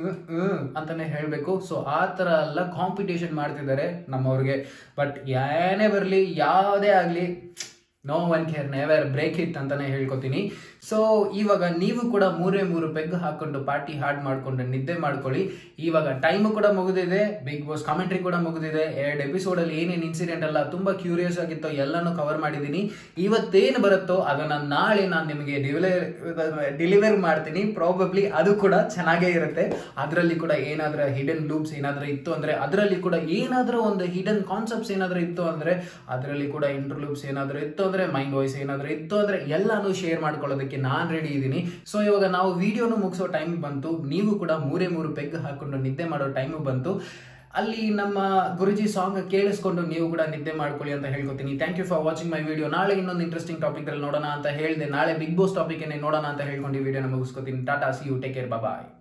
ಅಂತಾನೆ ಹೇಳ್ಬೇಕು ಸೊ ಆ ತರ ಎಲ್ಲ ಕಾಂಪಿಟೇಷನ್ ಮಾಡ್ತಿದ್ದಾರೆ ನಮ್ಮವ್ರಿಗೆ ಬಟ್ ಏನೇ ಬರಲಿ ಯಾವುದೇ ಆಗಲಿ no one care never break it ಅಂತಾನೆ ಹೇಳ್ಕೊತೀನಿ ಸೊ ಇವಾಗ ನೀವು ಕೂಡ ಮೂರೇ ಮೂರು ಪೆಗ್ ಹಾಕೊಂಡು ಪಾರ್ಟಿ ಹಾಡ್ ಮಾಡ್ಕೊಂಡು ನಿದ್ದೆ ಮಾಡ್ಕೊಳ್ಳಿ ಇವಾಗ ಟೈಮ್ ಕೂಡ ಮುಗಿದಿದೆ ಬಿಗ್ ಬಾಸ್ ಕಾಮೆಂಟ್ರಿ ಕೂಡ ಮುಗಿದಿದೆ ಎರಡು ಎಪಿಸೋಡ್ ಅಲ್ಲಿ ಏನೇನು ಇನ್ಸಿಡೆಂಟ್ ಅಲ್ಲ ತುಂಬಾ ಕ್ಯೂರಿಯಸ್ ಆಗಿತ್ತೋ ಎಲ್ಲಾನು ಕವರ್ ಮಾಡಿದ್ದೀನಿ ಇವತ್ತೇನು ಬರುತ್ತೋ ಅದನ್ನ ನಾಳೆ ನಾನು ನಿಮಗೆ ಡೆಲಿವರ್ ಮಾಡ್ತೀನಿ ಪ್ರಾಬಬ್ಲಿ ಅದು ಕೂಡ ಚೆನ್ನಾಗೇ ಇರುತ್ತೆ ಅದರಲ್ಲಿ ಕೂಡ ಏನಾದ್ರೂ ಹಿಡನ್ ಲೂಪ್ಸ್ ಏನಾದ್ರೂ ಇತ್ತು ಅಂದ್ರೆ ಅದರಲ್ಲಿ ಕೂಡ ಏನಾದ್ರೂ ಒಂದು ಹಿಡನ್ ಕಾನ್ಸೆಪ್ಟ್ಸ್ ಏನಾದ್ರೂ ಇತ್ತು ಅಂದ್ರೆ ಅದರಲ್ಲಿ ಕೂಡ ಇಂಟರ್ ಲೂಪ್ಸ್ ಏನಾದ್ರೂ ಇತ್ತು ಅಂದ್ರೆ ಮೈಂಡ್ ವಾಯ್ಸ್ ಏನಾದ್ರೂ ಇತ್ತು ಅಂದ್ರೆ ಎಲ್ಲಾನು ಶೇರ್ ಮಾಡ್ಕೊಳ್ಳೋದಕ್ಕೆ ನಾನ್ ರೆಡಿ ಇದ್ದೀನಿ ಸೊ ಇವಾಗ ನಾವು ವಿಡಿಯೋನು ಮುಗಿಸೋ ಟೈಮ್ ಬಂತು ನೀವು ಕೂಡ ಮೂರೇ ಮೂರು ಪೆಗ್ ಹಾಕೊಂಡು ನಿದ್ದೆ ಮಾಡೋ ಟೈಮ್ ಬಂತು ಅಲ್ಲಿ ನಮ್ಮ ಗುರುಜಿ ಸಾಂಗ್ ಕೇಳಿಸ್ಕೊಂಡು ನೀವು ಕೂಡ ನಿದ್ದೆ ಮಾಡ್ಕೊಳ್ಳಿ ಅಂತ ಹೇಳ್ಕೊತೀನಿ thank you for watching my video ನಾಳೆ ಇನ್ನೊಂದು ಇಂಟ್ರೆಸ್ಟಿಂಗ್ ಟಾಪಿಕ್ ಅಲ್ಲಿ ನೋಡೋಣ ಅಂತ ಹೇಳಿದೆ ನಾಳೆ ಬಿಗ್ ಬಾಸ್ ಟಾಪಿಕ್ ನೋಡೋಣ ಅಂತ ಹೇಳ್ಕೊಂಡು ಈ ವಿಡಿಯೋನ ಮುಗಿಸ್ಕೊತೀನಿ ಟಾಟಾ see you take care bye